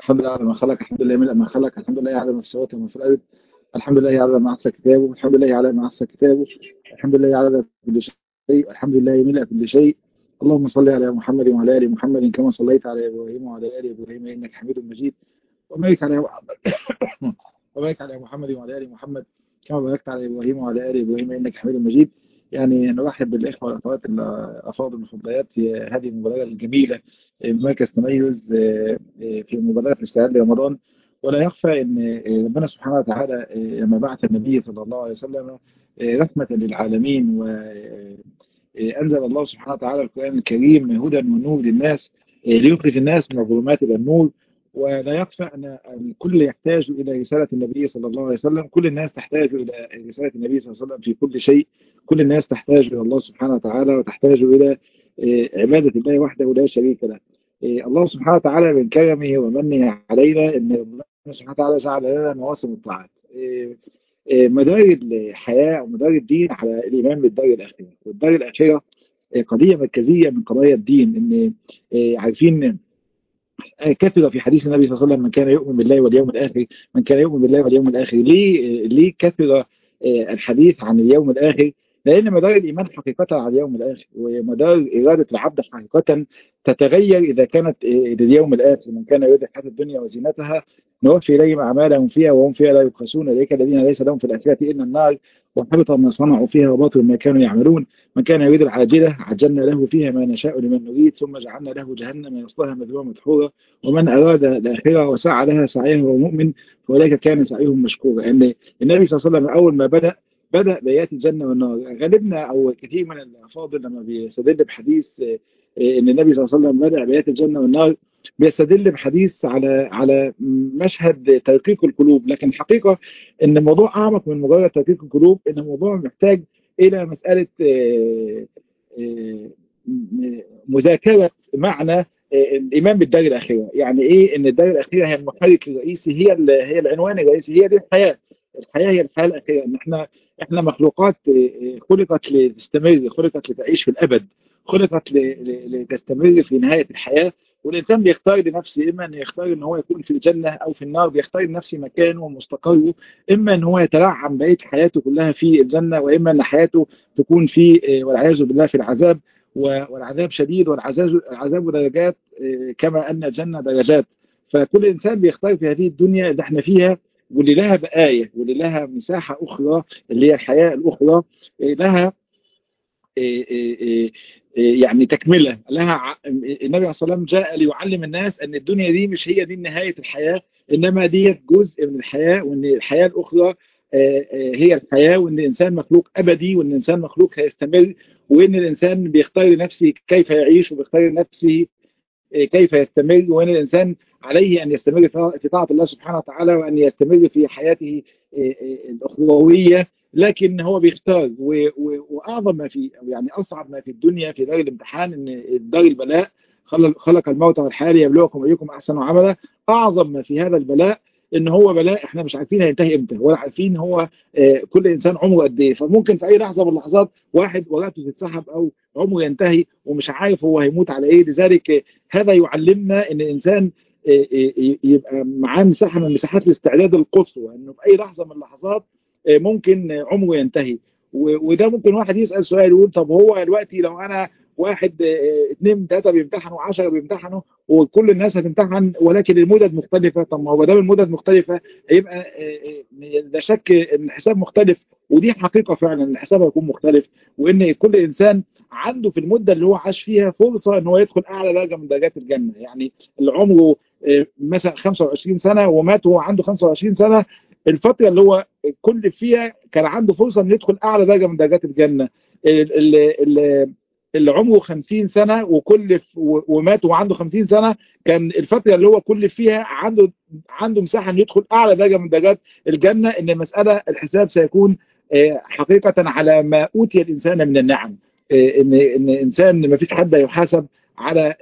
الحمد لله على ما خلق الحمد لله ملء ما خلق الحمد لله على ما في السماوات وما في الارض الحمد لله على ما احصى كتابه الحمد لله على ما احصى كتابه الحمد لله على كل شيء الحمد لله ملء كل شيء اللهم صل على محمد وعلى ال محمد كما صليت على ابراهيم وعلى ال ابراهيم انك حميد مجيد وبارك على وبارك على محمد وعلى ال محمد كما باركت على ابراهيم وعلى ال ابراهيم انك حميد مجيد يعني نرحب بالاخوه والاخوات الافاضل الفضليات في هذه المبادره الجميله بمركز تميز في مبادره الاستعداد لرمضان ولا يخفى ان ربنا سبحانه وتعالى لما بعث النبي صلى الله عليه وسلم رحمه للعالمين وانزل الله سبحانه وتعالى القران الكريم هدى ونور للناس ليخرج الناس من الظلمات الى النور ولا يخفى أن الكل يحتاج إلى رسالة النبي صلى الله عليه وسلم كل الناس تحتاج إلى رسالة النبي صلى الله عليه وسلم في كل شيء كل الناس تحتاج إلى الله سبحانه وتعالى وتحتاج إلى عبادة الله وحده لا شريك له الله سبحانه وتعالى من كرمه ومنه علينا أن ربنا سبحانه وتعالى جعل لنا مواسم الطاعات مدار الحياة ومدار الدين على الإيمان بالدار الآخرة والدار الآخرة قضية مركزية من قضايا الدين إن عارفين كثر في حديث النبي صلى الله عليه وسلم من كان يؤمن بالله واليوم الآخر من كان يؤمن بالله واليوم الآخر ليه ليه كثر الحديث عن اليوم الآخر لأن مدار الإيمان حقيقة على اليوم الآخر ومدار إرادة العبد حقيقة تتغير إذا كانت لليوم الآخر من كان يريد الحياة الدنيا وزينتها نوفي إليهم أعمالهم فيها وهم فيها لا يبخسون إليك الذين ليس لهم في الآخرة إلا النار وحبط ما صنعوا فيها وباطل ما كانوا يعملون من كان يريد العاجلة عجلنا له فيها ما نشاء لمن نريد ثم جعلنا له جهنم يصلها مذموما مدحورا ومن أراد الآخرة وسعى لها سعيها وهو مؤمن فأولئك كان سعيهم مشكورا أن النبي صلى الله عليه وسلم أول ما بدأ بدأ بآيات الجنة والنار غالبنا أو كثير من الأفاضل لما بيستدل بحديث ان النبي صلى الله عليه وسلم بدأ بآيات الجنة والنار بيستدل بحديث على على مشهد ترقيق القلوب لكن الحقيقة ان الموضوع أعمق من مجرد ترقيق القلوب ان الموضوع محتاج إلى مسألة مذاكرة معنى الإيمان بالدار الأخيرة يعني إيه ان الدار الأخيرة هي المحرك الرئيسي هي هي العنوان الرئيسي هي دي الحياة الحياة هي الحياة الأخيرة ان احنا احنا مخلوقات خلقت لتستمر خلقت لتعيش في الأبد خلقت لتستمر في نهاية الحياة والإنسان بيختار لنفسه إما أن يختار أن هو يكون في الجنة أو في النار بيختار لنفسه مكانه ومستقره إما أن هو يترعم بقية حياته كلها في الجنة وإما أن حياته تكون في والعياذ بالله في العذاب والعذاب شديد والعذاب العذاب درجات كما أن الجنة درجات فكل إنسان بيختار في هذه الدنيا اللي احنا فيها واللي لها بقاية واللي لها مساحة أخرى اللي هي الحياة الأخرى لها يعني تكملة لها النبي عليه الصلاة والسلام جاء ليعلم الناس أن الدنيا دي مش هي دي نهاية الحياة إنما دي جزء من الحياة وأن الحياة الأخرى هي الحياة وأن الإنسان مخلوق أبدي وأن الإنسان مخلوق هيستمر وأن الإنسان بيختار لنفسه كيف يعيش وبيختار لنفسه كيف يستمر وأن الإنسان عليه أن يستمر في طاعة الله سبحانه وتعالى وأن يستمر في حياته الأخروية لكن هو بيختار وأعظم ما في يعني أصعب ما في الدنيا في دار الامتحان أن دار البلاء خلق الموت والحياة ليبلوكم أيكم أحسن عملا أعظم ما في هذا البلاء ان هو بلاء احنا مش عارفين هينتهي امتى ولا عارفين هو كل انسان عمره قد ايه فممكن في اي لحظه من اللحظات واحد ورقته تتسحب او عمره ينتهي ومش عارف هو هيموت على ايه لذلك هذا يعلمنا ان الانسان يبقى معاه مساحه من مساحات الاستعداد القصوى انه في اي لحظه من اللحظات ممكن عمره ينتهي وده ممكن واحد يسأل سؤال يقول طب هو دلوقتي لو انا واحد اثنين ثلاثة بيمتحنوا عشرة بيمتحنوا وكل الناس هتمتحن ولكن المدد مختلفة طب ما هو دام المدد مختلفة هيبقى لا شك ان الحساب مختلف ودي حقيقة فعلا الحساب هيكون مختلف وان كل انسان عنده في المدة اللي هو عاش فيها فرصة ان هو يدخل اعلى درجة من درجات الجنة يعني اللي عمره مثلا 25 سنة ومات وهو عنده 25 سنة الفترة اللي هو كل فيها كان عنده فرصة انه يدخل اعلى درجة من درجات الجنة اللي, اللي عمره 50 سنة وكل ومات وعنده 50 سنة كان الفترة اللي هو كل فيها عنده عنده مساحة انه يدخل اعلى درجة من درجات الجنة ان المسألة الحساب سيكون حقيقة على ما اوتي الانسان من النعم ان ان انسان ما فيش حد يحاسب على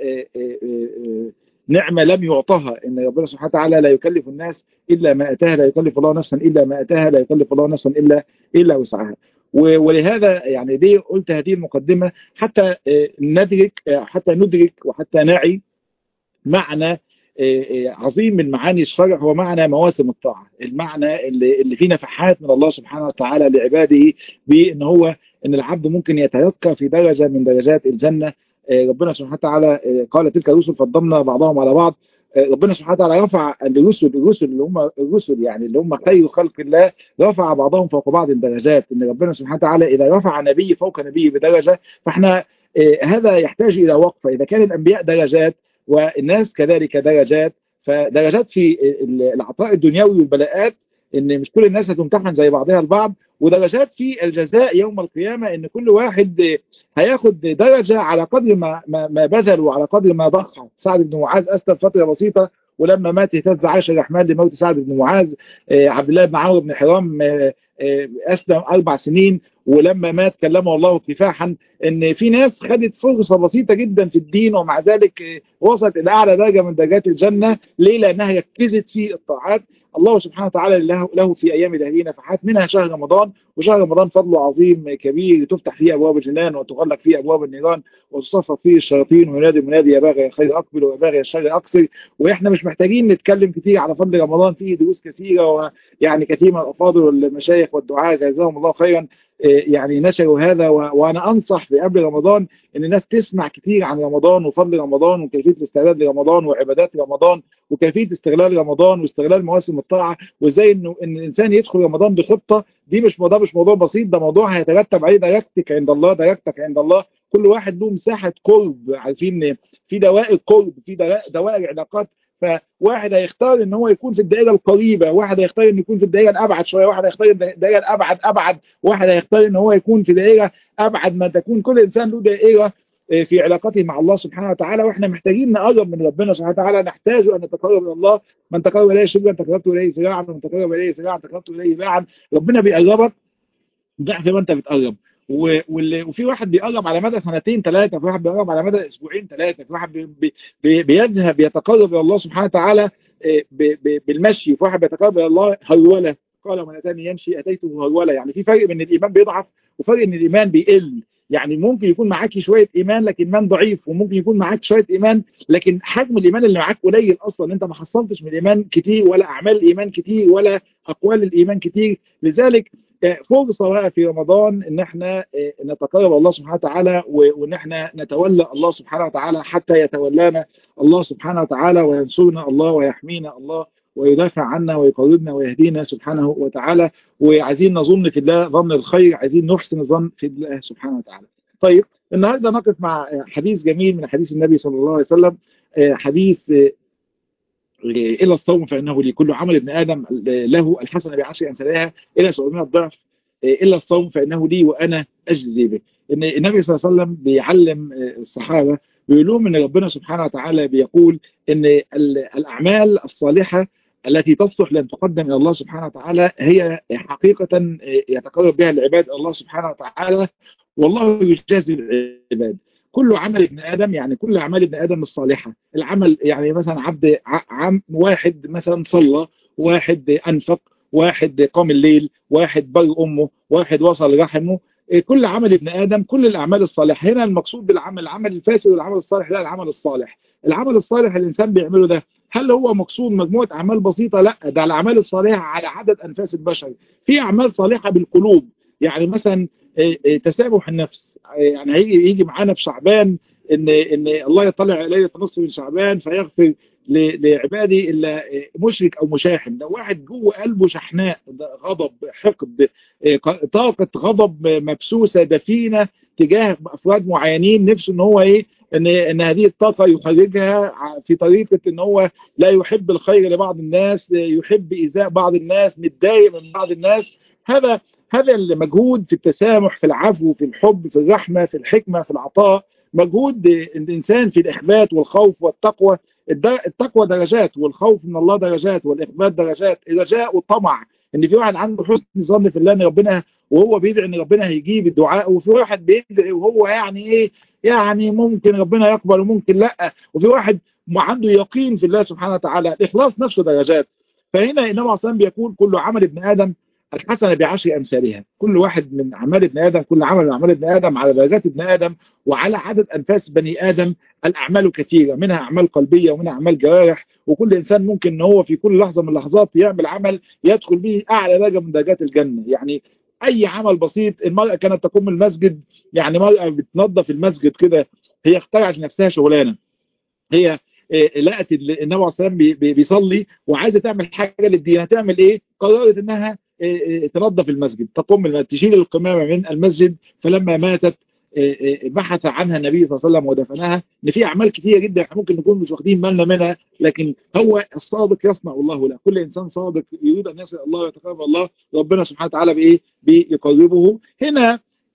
نعمة لم يعطها ان ربنا سبحانه وتعالى لا يكلف الناس الا ما اتاها لا يكلف الله نفسا الا ما اتاها لا يكلف الله نفسا الا الا وسعها ولهذا يعني دي قلت هذه المقدمة حتى ندرك حتى ندرك وحتى نعي معنى عظيم من معاني الشرع هو معنى مواسم الطاعة المعنى اللي, اللي فيه نفحات من الله سبحانه وتعالى لعباده بأن هو أن العبد ممكن يتيقى في درجة من درجات الجنة ربنا سبحانه وتعالى قال تلك الرسل فضلنا بعضهم على بعض ربنا سبحانه وتعالى رفع الرسل الرسل اللي هم الرسل يعني اللي هم خير خلق الله رفع بعضهم فوق بعض الدرجات ان ربنا سبحانه وتعالى اذا رفع نبي فوق نبي بدرجه فاحنا هذا يحتاج الى وقفه اذا كان الانبياء درجات والناس كذلك درجات فدرجات في العطاء الدنيوي والبلاءات ان مش كل الناس هتمتحن زي بعضها البعض ودرجات في الجزاء يوم القيامة ان كل واحد هياخد درجة على قدر ما, ما, ما بذل وعلى قدر ما ضحى سعد بن معاذ أسلم فترة بسيطة ولما مات اهتز عرش الرحمن لموت سعد بن معاذ عبد الله بن عمرو بن حرام أسلم أربع سنين ولما مات كلمه الله كفاحا ان في ناس خدت فرصة بسيطة جدا في الدين ومع ذلك وصلت الى اعلى درجة من درجات الجنة ليه لانها ركزت في الطاعات الله سبحانه وتعالى له, له في ايام دهره نفحات منها شهر رمضان وشهر رمضان فضله عظيم كبير تفتح فيه ابواب الجنان وتغلق فيه ابواب النيران وتصفى فيه الشياطين وينادي المنادي يا باغي الخير اقبل ويا باغي الشر اقصر واحنا مش محتاجين نتكلم كتير على فضل رمضان فيه دروس كثيره ويعني كثير من الافاضل والمشايخ والدعاء جزاهم الله خيرا يعني نشروا هذا وانا انصح في قبل رمضان ان الناس تسمع كتير عن رمضان وفضل رمضان وكيفيه الاستعداد لرمضان وعبادات رمضان وكيفيه استغلال رمضان واستغلال مواسم الطاعه وازاي انه ان الانسان يدخل رمضان بخطه دي مش موضوع مش موضوع بسيط ده موضوع هيترتب عليه درجتك عند الله درجتك عند الله كل واحد له مساحه قرب عارفين في دوائر قرب في دوائر علاقات فواحد هيختار ان هو يكون في الدائره القريبه واحد هيختار ان يكون في الدائره الابعد شويه واحد هيختار الدائره الابعد ابعد واحد هيختار ان هو يكون في دائره ابعد ما تكون كل انسان له دائره في علاقته مع الله سبحانه وتعالى واحنا محتاجين نقرب من ربنا سبحانه وتعالى نحتاج ان نتقرب الى الله من تقرب اليه شبرا تقربت اليه ذراعا ومن تقرب اليه ذراعا تقربت اليه باعا ربنا بيقربك ضعف ما انت بتقرب وفي واحد بيقرب على مدى سنتين ثلاثة في واحد بيقرب على مدى اسبوعين ثلاثة في واحد بي بي بيذهب يتقرب الى الله سبحانه وتعالى بالمشي في واحد بيتقرب الى الله هرولة قال من اتاني يمشي اتيته هرولة يعني في فرق من الايمان بيضعف وفرق ان الايمان بيقل يعني ممكن يكون معاكي شوية ايمان لكن ايمان ضعيف وممكن يكون معاك شوية ايمان لكن حجم الايمان اللي معاك قليل اصلا انت ما حصلتش من الايمان كتير ولا اعمال الايمان كتير ولا اقوال الايمان كتير لذلك فرصة بقى في رمضان ان احنا نتقرب الله سبحانه وتعالى وان احنا نتولى الله سبحانه وتعالى حتى يتولانا الله سبحانه وتعالى وينصرنا الله ويحمينا الله ويدافع عنا ويقربنا ويهدينا سبحانه وتعالى وعايزين نظن في الله ظن الخير عايزين نحسن الظن في الله سبحانه وتعالى طيب النهارده نقف مع حديث جميل من حديث النبي صلى الله عليه وسلم حديث إلى الصوم فإنه لكل عمل ابن آدم له الحسنة بعشر أمثالها إلى 700 ضعف إلا الصوم فإنه لي وأنا أجزي به إن النبي صلى الله عليه وسلم بيعلم الصحابة بيقول لهم إن ربنا سبحانه وتعالى بيقول إن الأعمال الصالحة التي تصلح لأن تقدم إلى الله سبحانه وتعالى هي حقيقة يتقرب بها العباد الله سبحانه وتعالى والله يجازي العباد كل عمل ابن آدم يعني كل أعمال ابن آدم الصالحة العمل يعني مثلا عبد عم واحد مثلا صلى واحد أنفق واحد قام الليل واحد بر أمه واحد وصل رحمه كل عمل ابن آدم كل الأعمال الصالحة هنا المقصود بالعمل العمل الفاسد والعمل الصالح لا العمل الصالح العمل الصالح الإنسان بيعمله ده هل هو مقصود مجموعة أعمال بسيطة لا ده الأعمال الصالحة على عدد أنفاس البشر في أعمال صالحة بالقلوب يعني مثلا تسامح النفس يعني هيجي يجي معانا في شعبان ان ان الله يطلع ليله نصف من شعبان فيغفر لعبادي الا مشرك او مشاحن ده واحد جوه قلبه شحناء غضب حقد طاقه غضب مبسوسه دفينه تجاه افراد معينين نفسه ان هو ايه ان ان هذه الطاقه يخرجها في طريقه ان هو لا يحب الخير لبعض الناس يحب ايذاء بعض الناس متضايق من بعض الناس هذا هذا المجهود في التسامح في العفو في الحب في الرحمة في الحكمة في العطاء مجهود الإنسان في الإخبات والخوف والتقوى التقوى درجات والخوف من الله درجات والإخبات درجات الرجاء والطمع ان في واحد عنده حسن ظن في الله ان ربنا وهو بيدعي ان ربنا هيجيب الدعاء وفي واحد بيدعي وهو يعني ايه يعني ممكن ربنا يقبل وممكن لا وفي واحد عنده يقين في الله سبحانه وتعالى الاخلاص نفسه درجات فهنا النبي عليه الصلاه بيقول كل عمل ابن ادم الحسنة بعشر أمثالها كل واحد من أعمال ابن آدم كل عمل من أعمال ابن آدم على درجات ابن آدم وعلى عدد أنفاس بني آدم الأعمال كثيرة منها أعمال قلبية ومنها أعمال جوارح وكل إنسان ممكن أن هو في كل لحظة من اللحظات يعمل عمل يدخل به أعلى درجة من درجات الجنة يعني أي عمل بسيط المرأة كانت تقوم المسجد يعني مرأة بتنظف المسجد كده هي اخترعت لنفسها شغلانة هي لقت النبي عليه الصلاه والسلام بيصلي وعايزه تعمل حاجه للدين هتعمل ايه قررت انها تنظف المسجد تقوم المسجد تشيل القمامه من المسجد فلما ماتت بحث عنها النبي صلى الله عليه وسلم ودفنها ان في اعمال كثيره جدا ممكن نكون مش واخدين بالنا منها لكن هو الصادق يصنع الله له كل انسان صادق يريد ان يصل الله ويتقرب الله ربنا سبحانه وتعالى بايه بيقربه هنا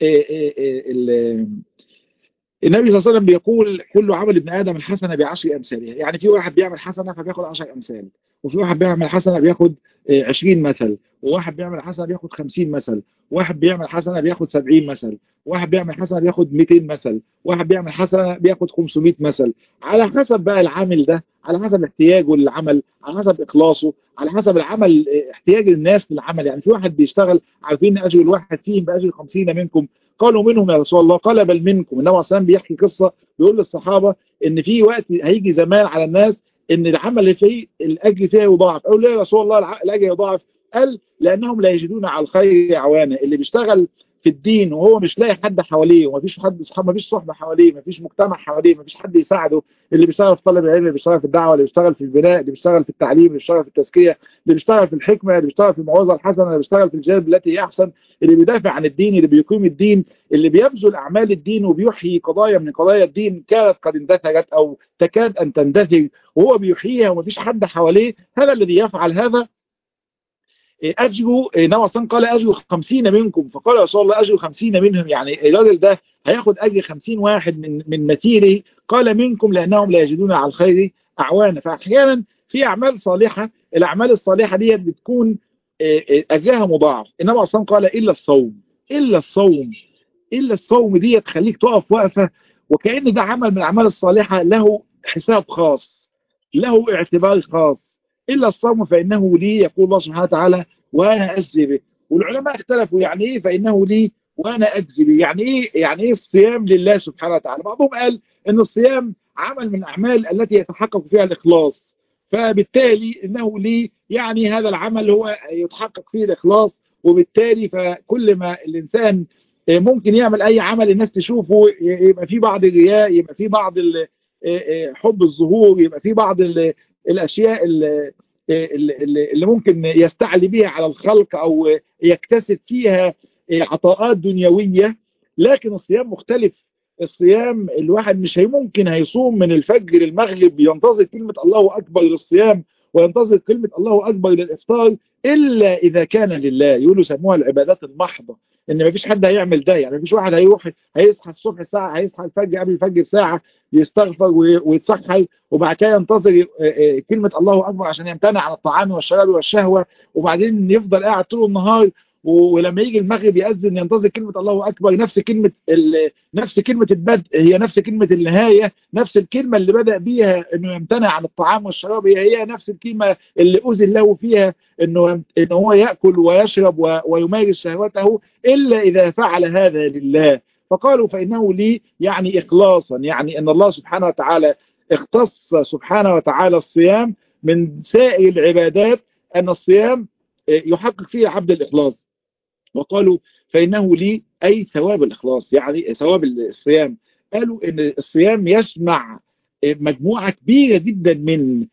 النبي صلى الله عليه وسلم بيقول كل عمل ابن ادم الحسنه بعشر امثالها يعني في واحد بيعمل حسنه فبياخد 10 امثال وفي واحد بيعمل حسنه بياخد 20 مثل وواحد بيعمل حسنه بياخد 50 مثل واحد بيعمل حسنه بياخد 70 مثل واحد بيعمل حسنه بياخد 200 مثل واحد بيعمل حسنه بياخد 500 مثل على حسب بقى العامل ده على حسب احتياجه للعمل على حسب اخلاصه على حسب العمل احتياج الناس للعمل يعني في واحد بيشتغل عارفين اجر الواحد فيهم باجر 50 منكم قالوا منهم يا رسول الله قال بل منكم النبي عليه الصلاه بيحكي قصه بيقول للصحابه ان في وقت هيجي زمان على الناس ان العمل اللي فيه الاجر فيها يضاعف قالوا ليه يا رسول الله الاجر يضاعف قال لانهم لا يجدون على الخير عوانا اللي بيشتغل في الدين وهو مش لاقي حد حواليه ومفيش حد صحاب مفيش صحبه حواليه مفيش مجتمع حواليه مفيش حد يساعده اللي بيشتغل في طلب العلم اللي بيشتغل في الدعوه اللي بيشتغل في البناء اللي بيشتغل في التعليم اللي بيشتغل في التزكيه اللي بيشتغل في الحكمه اللي بيشتغل في الموعظه الحسنه اللي بيشتغل في الجانب التي هي احسن اللي بيدافع عن الدين اللي بيقيم الدين اللي بيبذل اعمال الدين وبيحيي قضايا من قضايا الدين كانت قد اندثرت او تكاد ان تندثر وهو بيحييها ومفيش حد حواليه هذا الذي يفعل هذا أجروا النبي صلى قال أجروا خمسين منكم فقال رسول الله أجروا خمسين منهم يعني الراجل ده هياخد أجر خمسين واحد من من مثيله قال منكم لأنهم لا يجدون على الخير أعوانا فأحيانا في أعمال صالحة الأعمال الصالحة دي بتكون أجرها مضاعف النبي صلى قال إلا الصوم إلا الصوم إلا الصوم دي تخليك تقف وقفة وكأن ده عمل من الأعمال الصالحة له حساب خاص له اعتبار خاص إلا الصوم فإنه لي يقول الله سبحانه وتعالى وأنا أجزي به والعلماء اختلفوا يعني إيه فإنه لي وأنا أجزي به يعني إيه يعني إيه الصيام لله سبحانه وتعالى بعضهم قال إن الصيام عمل من الأعمال التي يتحقق فيها الإخلاص فبالتالي إنه لي يعني هذا العمل هو يتحقق فيه الإخلاص وبالتالي فكل ما الإنسان ممكن يعمل أي عمل الناس تشوفه يبقى في بعض الرياء يبقى في بعض حب الظهور يبقى في بعض الأشياء اللي, اللي ممكن يستعلي بها على الخلق أو يكتسب فيها عطاءات دنيوية لكن الصيام مختلف الصيام الواحد مش هي ممكن هيصوم من الفجر للمغرب ينتظر كلمة الله أكبر للصيام وينتظر كلمة الله أكبر للإفطار إلا إذا كان لله يقولوا سموها العبادات المحضة إن مفيش حد هيعمل ده يعني مفيش واحد هيروح هيصحى الصبح الساعة هيصحى الفجر قبل الفجر بساعة يستغفر ويتصحر وبعد كده ينتظر كلمة الله أكبر عشان يمتنع عن الطعام والشراب والشهوة وبعدين يفضل قاعد طول النهار ولما يجي المغرب يأذن ينتظر كلمة الله أكبر نفس كلمة نفس كلمة البدء هي نفس كلمة النهاية نفس الكلمة اللي بدأ بيها إنه يمتنع عن الطعام والشراب هي هي نفس الكلمة اللي أذن له فيها إنه إن هو يأكل ويشرب ويمارس شهوته إلا إذا فعل هذا لله فقالوا فإنه لي يعني إخلاصا يعني أن الله سبحانه وتعالى اختص سبحانه وتعالى الصيام من سائر العبادات أن الصيام يحقق فيه عبد الإخلاص وقالوا فإنه لي أي ثواب الإخلاص يعني ثواب الصيام قالوا إن الصيام يجمع مجموعة كبيرة جدا من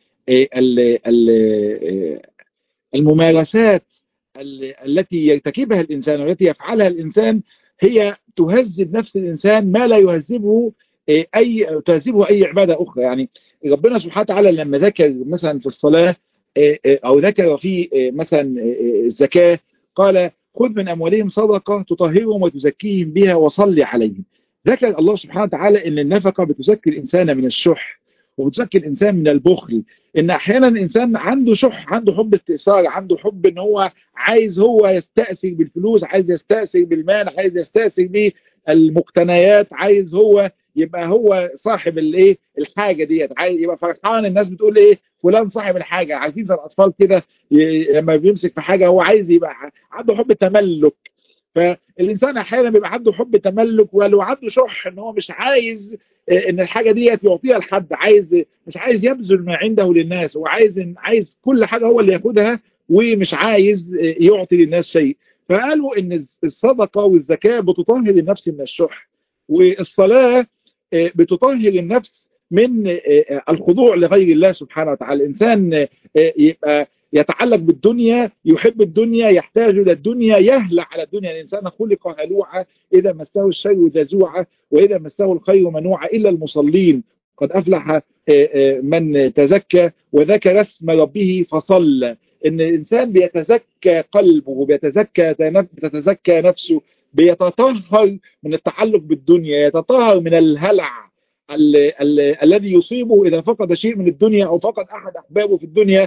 الممارسات التي يرتكبها الإنسان والتي يفعلها الإنسان هي تهذب نفس الإنسان ما لا يهذبه أي تهذبه أي عبادة أخرى يعني ربنا سبحانه وتعالى لما ذكر مثلا في الصلاة أو ذكر في مثلا الزكاة قال خذ من أموالهم صدقة تطهرهم وتزكيهم بها وصل عليهم ذكر الله سبحانه وتعالى أن النفقة بتزكي الإنسان من الشح وبتزكي الإنسان من البخل إن أحيانا الإنسان عنده شح عنده حب استئثار عنده حب إن هو عايز هو يستأثر بالفلوس عايز يستأثر بالمال عايز يستأثر بالمقتنيات عايز هو يبقى هو صاحب الايه الحاجه ديت عايز يبقى فرحان الناس بتقول ايه فلان صاحب الحاجه عارفين زي الاطفال كده لما بيمسك في حاجه هو عايز يبقى عنده حب تملك فالانسان احيانا بيبقى عنده حب تملك ولو عنده شح ان هو مش عايز ان الحاجه ديت يعطيها لحد عايز مش عايز يبذل ما عنده للناس هو عايز عايز كل حاجه هو اللي ياخدها ومش عايز يعطي للناس شيء فقالوا ان الصدقه والزكاه بتطهر النفس من الشح والصلاه بتطهر النفس من الخضوع لغير الله سبحانه وتعالى الانسان يبقى يتعلق بالدنيا يحب الدنيا يحتاج إلى الدنيا يهلع على الدنيا الإنسان خلق هلوعا إذا مسه الشيء جزوعا وإذا مسه الخير منوعا إلا المصلين قد أفلح من تزكى وذكر اسم ربه فصلى إن الإنسان بيتزكى قلبه وبيتزكى تتزكى نفسه بيتطهر من التعلق بالدنيا يتطهر من الهلع ال ال الذي يصيبه إذا فقد شيء من الدنيا أو فقد أحد أحبابه في الدنيا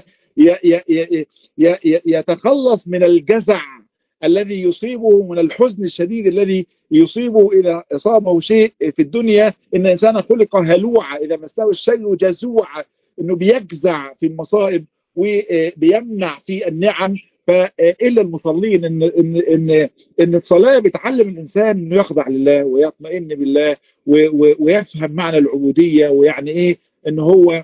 يتخلص من الجزع الذي يصيبه من الحزن الشديد الذي يصيبه إذا أصابه شيء في الدنيا إن الإنسان خلق هلوعا إذا مسه الشيء جزوعا إنه بيجزع في المصائب وبيمنع في النعم فإلا المصلين إن, إن, إن, إن الصلاة بتعلم الإنسان إنه يخضع لله ويطمئن بالله ويفهم معنى العبودية ويعني إيه إن هو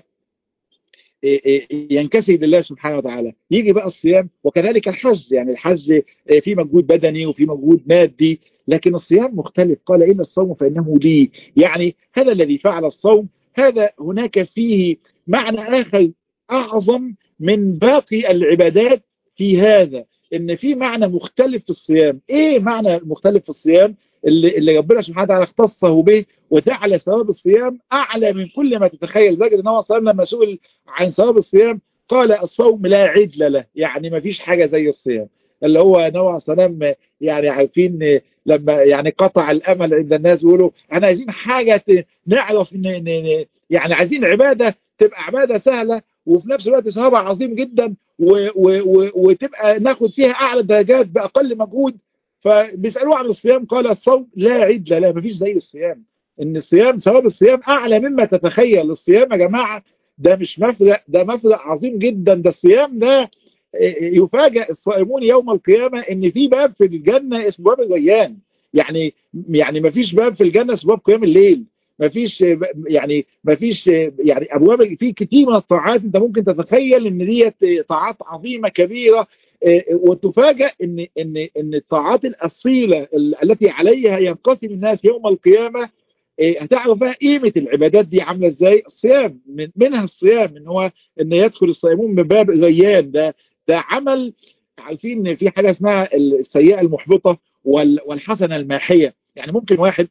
ينكسر لله سبحانه وتعالى يجي بقى الصيام وكذلك الحج يعني الحج في مجهود بدني وفي مجهود مادي لكن الصيام مختلف قال إن الصوم فإنه لي يعني هذا الذي فعل الصوم هذا هناك فيه معنى آخر أعظم من باقي العبادات في هذا ان في معنى مختلف في الصيام ايه معنى مختلف في الصيام اللي, اللي ربنا سبحانه وتعالى اختصه به وجعل ثواب الصيام اعلى من كل ما تتخيل لدرجه ان هو صلى لما سئل عن ثواب الصيام قال الصوم لا عدل له يعني ما فيش حاجه زي الصيام اللي هو نوع سلام يعني عارفين لما يعني قطع الامل عند الناس بيقولوا احنا عايزين حاجه نعرف ان يعني عايزين عباده تبقى عباده سهله وفي نفس الوقت ثوابها عظيم جدا و و و وتبقى ناخد فيها اعلى درجات باقل مجهود فبيسالوه عن الصيام قال الصوم لا عدل لا مفيش زي الصيام ان الصيام ثواب الصيام اعلى مما تتخيل الصيام يا جماعه ده مش مفرق ده مفرق عظيم جدا ده الصيام ده يفاجئ الصائمون يوم القيامه ان في باب في الجنه اسمه باب الريان يعني يعني مفيش باب في الجنه اسمه باب قيام الليل ما فيش يعني ما فيش يعني ابواب في كتير من الطاعات انت ممكن تتخيل ان ديت طاعات عظيمه كبيره وتفاجئ ان ان ان الطاعات الاصيله التي عليها ينقسم الناس يوم القيامه هتعرف بقى قيمه العبادات دي عامله ازاي الصيام من منها الصيام ان هو ان يدخل الصائمون من باب ريان ده ده عمل عارفين ان في حاجه اسمها السيئه المحبطه والحسنه الماحيه يعني ممكن واحد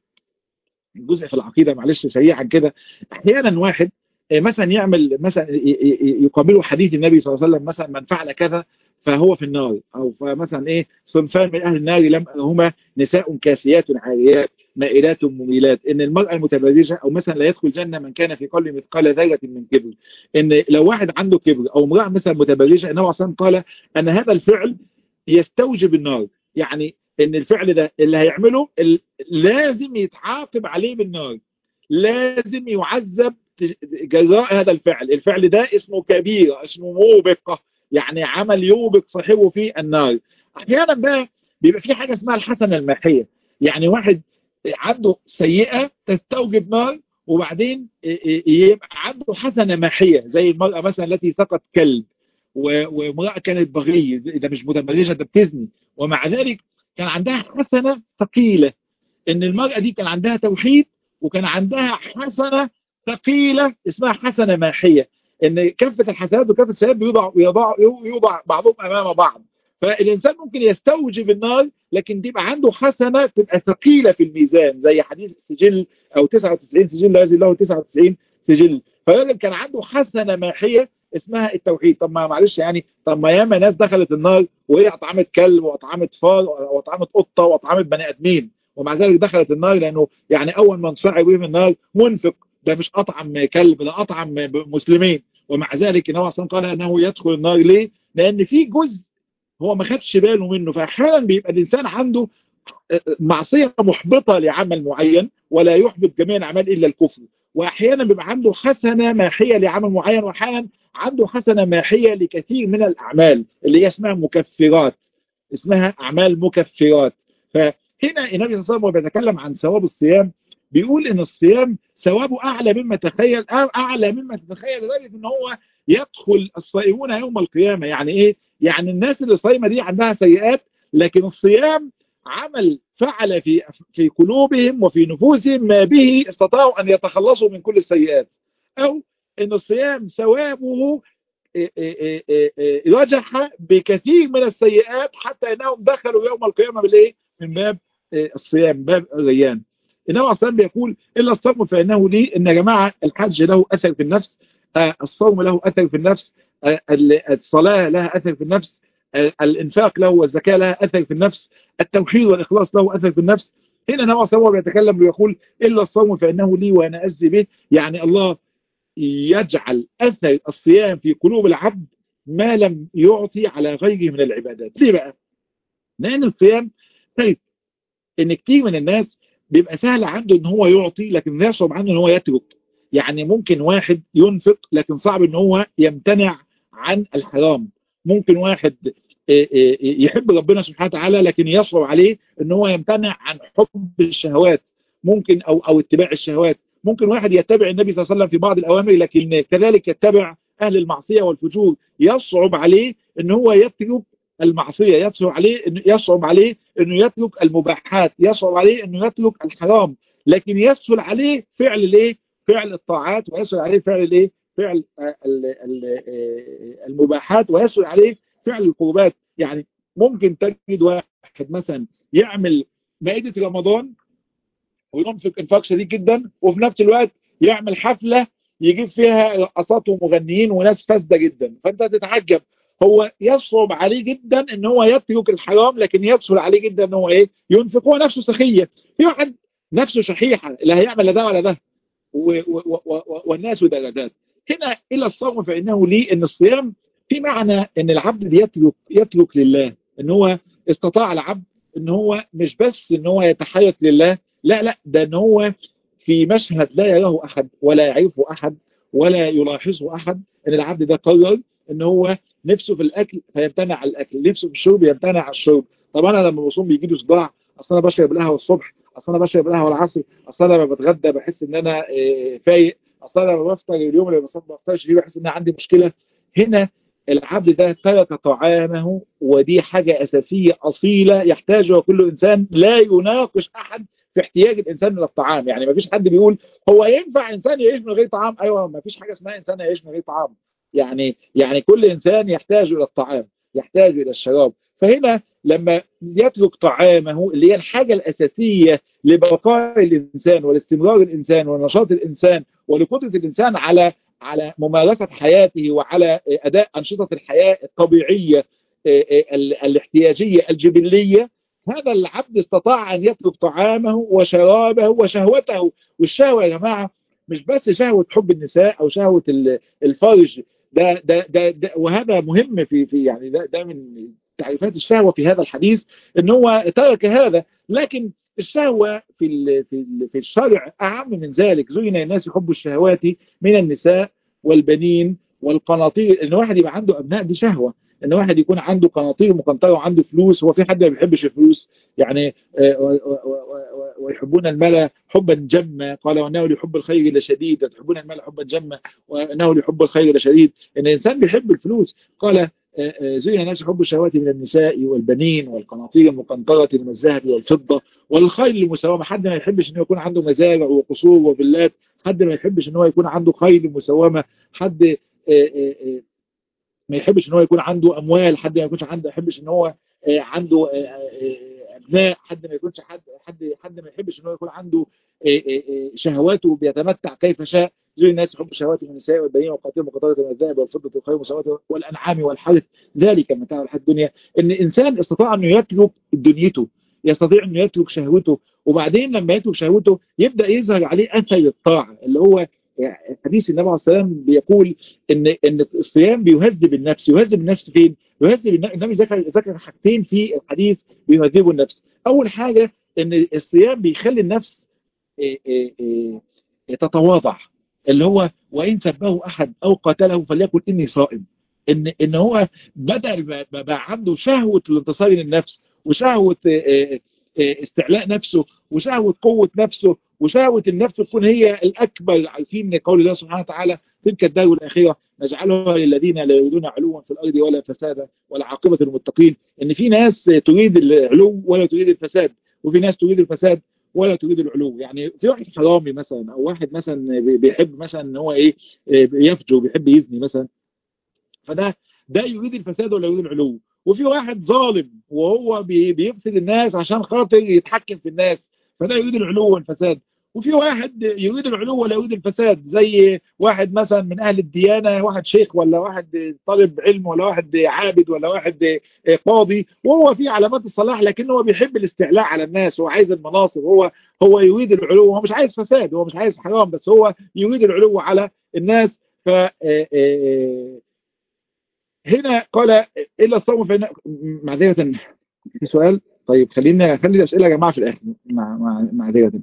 جزء في العقيدة معلش سريعا كده احيانا واحد مثلا يعمل مثلا يقابله حديث النبي صلى الله عليه وسلم مثلا من فعل كذا فهو في النار او مثلا ايه صنفان من اهل النار لم هما نساء كاسيات عاريات مائلات مميلات ان المرأة المتبرجة او مثلا لا يدخل جنة من كان في قلبه مثقال ذرة من كبر ان لو واحد عنده كبر او امرأة مثلا متبرجة انه اصلا قال ان هذا الفعل يستوجب النار يعني ان الفعل ده اللي هيعمله لازم يتعاقب عليه بالنار لازم يعذب جراء هذا الفعل الفعل ده اسمه كبيرة اسمه موبقة يعني عمل يوبق صاحبه في النار احيانا بقى بيبقى في حاجة اسمها الحسنة الماحية يعني واحد عنده سيئة تستوجب نار وبعدين يبقى عنده حسنة ماحية زي المرأة مثلا التي سقط كلب وامرأة كانت بغية ده مش متبرجة ده بتزني ومع ذلك كان عندها حسنة ثقيلة ان المرأة دي كان عندها توحيد وكان عندها حسنة ثقيلة اسمها حسنة ماحية ان كافة الحسنات وكافة السيئات بيوضع يوضع, يوضع بعضهم امام بعض فالانسان ممكن يستوجب النار لكن تبقى عنده حسنة تبقى ثقيلة في الميزان زي حديث السجل او 99 سجل لا يزيد له 99 سجل فالراجل كان عنده حسنة ماحية اسمها التوحيد طب ما معلش يعني طب ما ياما ناس دخلت النار وهي اطعمت كلب واطعمت فار واطعمت قطه واطعمت بني ادمين ومع ذلك دخلت النار لانه يعني اول من صعب بهم النار منفق ده مش اطعم كلب ده اطعم مسلمين ومع ذلك النبي صلى قال انه يدخل النار ليه؟ لان في جزء هو ما خدش باله منه فاحيانا بيبقى الانسان عنده معصية محبطة لعمل معين ولا يحبط جميع الأعمال إلا الكفر وأحيانا بيبقى عنده حسنة ماحية لعمل معين وأحيانا عنده حسنة ماحية لكثير من الأعمال اللي هي اسمها مكفرات اسمها أعمال مكفرات فهنا النبي صلى الله عليه وسلم بيتكلم عن ثواب الصيام بيقول ان الصيام ثوابه اعلى مما تخيل اعلى مما تتخيل لدرجه ان هو يدخل الصائمون يوم القيامه يعني ايه يعني الناس اللي صايمه دي عندها سيئات لكن الصيام عمل فعل في في قلوبهم وفي نفوسهم ما به استطاعوا ان يتخلصوا من كل السيئات او ان الصيام ثوابه رجح بكثير من السيئات حتى انهم دخلوا يوم القيامه بالايه من باب الصيام باب الريان انما اصلا بيقول الا الصوم فانه لي ان يا جماعه الحج له اثر في النفس الصوم له اثر في النفس الصلاه لها اثر في النفس الانفاق له والزكاه لها اثر في النفس التوحيد والاخلاص له اثر في النفس هنا نوع صلى بيتكلم ويقول الا الصوم فانه لي وانا اجزي به يعني الله يجعل اثر الصيام في قلوب العبد ما لم يعطي على غيره من العبادات ليه بقى لان الصيام طيب ان كتير من الناس بيبقى سهل عنده ان هو يعطي لكن يصعب عنه ان هو يترك يعني ممكن واحد ينفق لكن صعب ان هو يمتنع عن الحرام ممكن واحد يحب ربنا سبحانه وتعالى لكن يصعب عليه ان هو يمتنع عن حب الشهوات ممكن او او اتباع الشهوات ممكن واحد يتبع النبي صلى الله عليه وسلم في بعض الاوامر لكن كذلك يتبع اهل المعصيه والفجور يصعب عليه ان هو يترك المعصيه يصعب عليه انه يصعب عليه انه يترك المباحات يصعب عليه انه يترك الحرام لكن يسهل عليه فعل الايه فعل الطاعات ويسهل عليه فعل الايه فعل المباحات ويسهل عليه فعل القربات يعني ممكن تجد واحد مثلا يعمل مائدة رمضان وينفق انفاق شديد جدا وفي نفس الوقت يعمل حفلة يجيب فيها رقصات ومغنيين وناس فاسدة جدا فانت تتعجب هو يصعب عليه جدا ان هو يترك الحرام لكن يسهل عليه جدا ان هو ايه ينفق هو نفسه سخية في واحد نفسه شحيحة لا هيعمل لا ده ولا ده والناس درجات هنا الى الصوم فانه لي ان الصيام في معنى ان العبد يترك يترك لله ان هو استطاع العبد ان هو مش بس ان هو يتحيط لله لا لا ده ان هو في مشهد لا يراه احد ولا يعرفه احد ولا يلاحظه احد ان العبد ده قرر ان هو نفسه في الاكل فيمتنع عن الاكل نفسه في الشرب يمتنع عن الشرب طب انا لما بصوم بيجي لي صداع اصل انا بشرب القهوه الصبح اصل انا بشرب القهوه العصر اصل انا لما بتغدى بحس ان انا فايق اصل انا لما بفطر اليوم اللي ما بفطرش فيه بحس ان انا عندي مشكله هنا العبد ده ترك طعامه ودي حاجة أساسية أصيلة يحتاجها كل إنسان لا يناقش أحد في احتياج الإنسان إلى الطعام يعني ما فيش حد بيقول هو ينفع إنسان يعيش من غير طعام أيوة ما فيش حاجة اسمها إنسان يعيش من غير طعام يعني يعني كل إنسان يحتاج إلى الطعام يحتاج إلى الشراب فهنا لما يترك طعامه اللي هي الحاجة الأساسية لبقاء الإنسان والاستمرار الإنسان ونشاط الإنسان ولقدرة الإنسان على على ممارسة حياته وعلى أداء أنشطة الحياة الطبيعية الاحتياجية الجبلية هذا العبد استطاع أن يترك طعامه وشرابه وشهوته والشهوة يا جماعة مش بس شهوة حب النساء أو شهوة الفرج ده, ده, ده, ده وهذا مهم في, في يعني ده, ده من تعريفات الشهوة في هذا الحديث ان هو ترك هذا لكن الشهوة في في في الشرع أعم من ذلك زين الناس يحبوا الشهوات من النساء والبنين والقناطير ان واحد يبقى عنده ابناء دي شهوة ان واحد يكون عنده قناطير مقنطره وعنده فلوس هو في حد ما بيحبش الفلوس يعني ويحبون المال حبا جما قال وانه لحب الخير لشديد تحبون المال حبا جما وانه لحب الخير لشديد ان الانسان بيحب الفلوس قال زين الناس حب الشهوات من النساء والبنين والقناطير المقنطرة من الذهب والفضة والخيل المسومة حد ما يحبش انه يكون عنده مزارع وقصور وفيلات حد ما يحبش ان هو يكون عنده خيل مسومة حد ما يحبش ان هو يكون عنده اموال حد ما يكونش عنده يحبش ان هو عنده ابناء حد ما يكونش حد حد حد ما يحبش ان هو يكون عنده شهواته بيتمتع كيف شاء زي الناس يحب الشهوات من النساء والبنين والقاتل مقدرة من الذهب والفضة والخير والمساواة والأنعام والحرث ذلك متاع الحياة الدنيا إن إنسان استطاع أنه يترك دنيته يستطيع أنه يترك شهوته وبعدين لما يترك شهوته يبدأ يظهر عليه أثر الطاعة اللي هو حديث النبي عليه الصلاة والسلام بيقول إن إن الصيام بيهذب النفس يهذب النفس فين؟ يهذب النبي ذكر ذكر حاجتين في الحديث بيهذبوا النفس اول حاجة ان الصيام بيخلي النفس تتواضع اللي هو وان سبه احد او قتله فليقل اني صائم ان ان هو بدل ما بقى عنده شهوة الانتصار للنفس وشهوة استعلاء نفسه وشهوة قوة نفسه وشهوة النفس تكون هي الأكبر عارفين قول الله سبحانه وتعالى تلك الدار الأخيرة نجعلها للذين لا يريدون علوا في الأرض ولا فسادا ولا عاقبة المتقين إن في ناس تريد العلو ولا تريد الفساد وفي ناس تريد الفساد ولا تريد العلو يعني في واحد حرامي مثلا أو واحد مثلا بيحب مثلا ان هو إيه يفجر بيحب يزني مثلا فده ده يريد الفساد ولا يريد العلو وفي واحد ظالم وهو بيفسد الناس عشان خاطر يتحكم في الناس فده يريد العلو والفساد وفي واحد يريد العلو ولا يريد الفساد زي واحد مثلا من اهل الديانة واحد شيخ ولا واحد طالب علم ولا واحد عابد ولا واحد قاضي وهو في علامات الصلاح لكنه هو بيحب الاستعلاء على الناس هو عايز المناصب هو هو يريد العلو هو مش عايز فساد هو مش عايز حرام بس هو يريد العلو على الناس ف هنا قال إلا الصوم فإن معذرة في سؤال طيب خلينا خلي الأسئلة يا جماعة في الآخر مع مع معذرة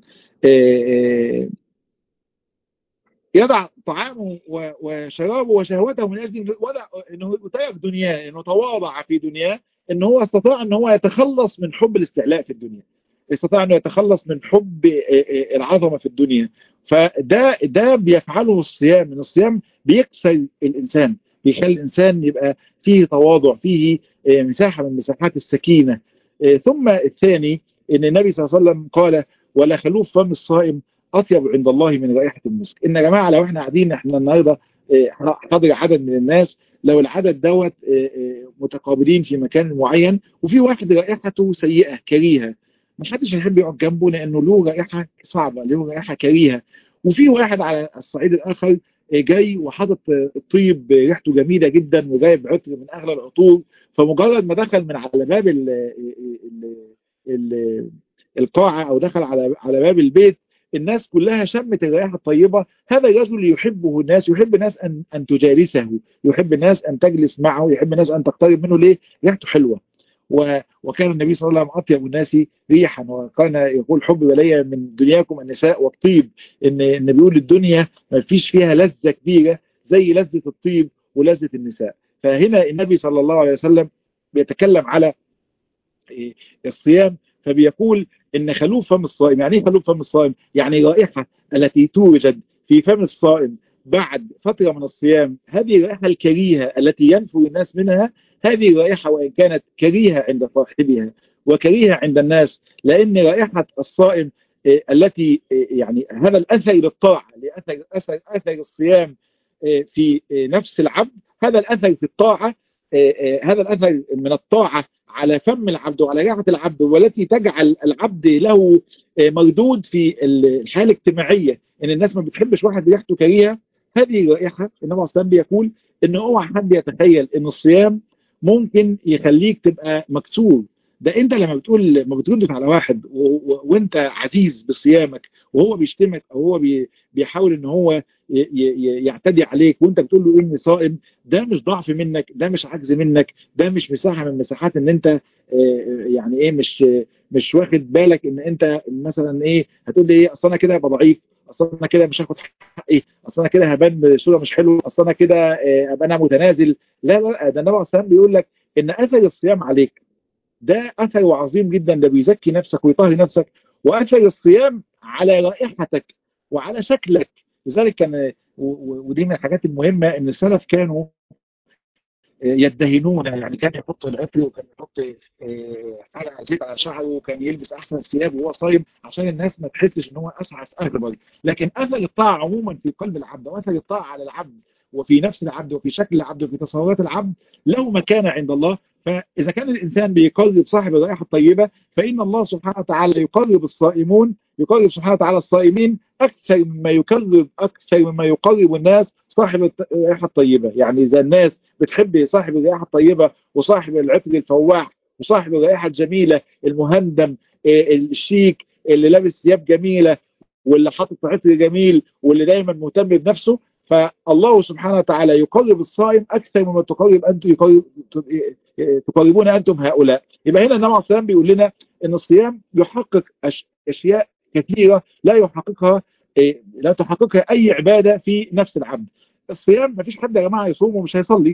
يضع طعامه وشرابه وشهوته من أجل وضع إنه ترك دنياه إنه تواضع في دنياه إنه هو استطاع إن هو يتخلص من حب الاستعلاء في الدنيا استطاع إنه يتخلص من حب العظمة في الدنيا فده ده بيفعله الصيام من الصيام بيكسر الإنسان بيخلي الإنسان يبقى فيه تواضع فيه مساحة من مساحات السكينة ثم الثاني ان النبي صلى الله عليه وسلم قال ولا خلوف فم الصائم أطيب عند الله من رائحة المسك إن يا جماعة لو احنا قاعدين احنا النهاردة حاضر عدد من الناس لو العدد دوت متقابلين في مكان معين وفي واحد رائحته سيئة كريهة ما حدش يحب يقعد جنبه لأنه له رائحة صعبة له رائحة كريهة وفي واحد على الصعيد الآخر جاي وحاطط الطيب ريحته جميلة جدا وجايب عطر من أغلى العطور فمجرد ما دخل من على باب ال ال ال القاعة أو دخل على على باب البيت الناس كلها شمت الرائحة الطيبة هذا الرجل يحبه الناس يحب الناس أن, أن تجالسه يحب الناس أن تجلس معه يحب الناس أن تقترب منه ليه ريحته حلوة وكان النبي صلى الله عليه وسلم أطيب الناس ريحا وكان يقول حب إلي من دنياكم النساء والطيب إن, إن بيقول الدنيا ما فيش فيها لذة كبيرة زي لذة الطيب ولذة النساء فهنا النبي صلى الله عليه وسلم بيتكلم على الصيام فبيقول ان خلوف فم الصائم يعني ايه خلوف فم الصائم يعني رائحة التي توجد في فم الصائم بعد فترة من الصيام هذه الرائحة الكريهة التي ينفر الناس منها هذه رائحة وإن كانت كريهة عند صاحبها وكريهة عند الناس لأن رائحة الصائم التي يعني هذا الأثر للطاعة لأثر أثر, أثر الصيام في نفس العبد هذا الأثر في الطاعة هذا الأثر من الطاعة على فم العبد وعلى ريحة العبد والتي تجعل العبد له مردود في الحياة الاجتماعية ان الناس ما بتحبش واحد ريحته كريهة هذه رائحة النبي صلى الله بيقول ان اوعى حد يتخيل ان الصيام ممكن يخليك تبقى مكسور ده انت لما بتقول لما بتردد على واحد و... و... وانت عزيز بصيامك وهو بيشتمك او هو بي... بيحاول ان هو ي... ي... يعتدي عليك وانت بتقول له اني صائم ده مش ضعف منك ده مش عجز منك ده مش مساحة من مساحات ان انت يعني ايه مش مش واخد بالك ان انت مثلا ايه هتقول لي ايه اصل انا كده هبقى ضعيف اصل انا كده مش هاخد حقي اصل انا كده هبان بصوره مش حلوه اصل انا كده ابقى انا متنازل لا لا ده النبي عليه الصلاه بيقول لك ان اثر الصيام عليك ده اثر عظيم جدا ده بيزكي نفسك ويطهر نفسك واثر الصيام على رائحتك وعلى شكلك لذلك كان ودي من الحاجات المهمه ان السلف كانوا يدهنون يعني كان يحط العطر وكان يحط حاجه زيت على شعره وكان يلبس احسن الثياب وهو صايم عشان الناس ما تحسش ان هو اسعس اغبر لكن اثر الطاعه عموما في قلب العبد واثر الطاعه على العبد وفي نفس العبد وفي شكل العبد وفي تصورات العبد له مكانه عند الله فإذا كان الإنسان بيقرب صاحب الرائحة الطيبة فإن الله سبحانه وتعالى يقرب الصائمون يقرب سبحانه وتعالى الصائمين أكثر مما يقرب أكثر مما يقرب الناس صاحب الرائحة الطيبة يعني إذا الناس بتحب صاحب الرائحة الطيبة وصاحب العطر الفواح وصاحب الرائحة الجميلة المهندم الشيك اللي لابس ثياب جميلة واللي حاطط عطر جميل واللي دايما مهتم بنفسه فالله سبحانه وتعالى يقرب الصائم أكثر مما تقرب أنتم يقرب تقربون أنتم هؤلاء يبقى هنا النبي عليه الصلاة بيقول لنا أن الصيام يحقق أشياء كثيرة لا يحققها لا تحققها أي عبادة في نفس العبد الصيام ما فيش حد يا جماعة يصوم ومش هيصلي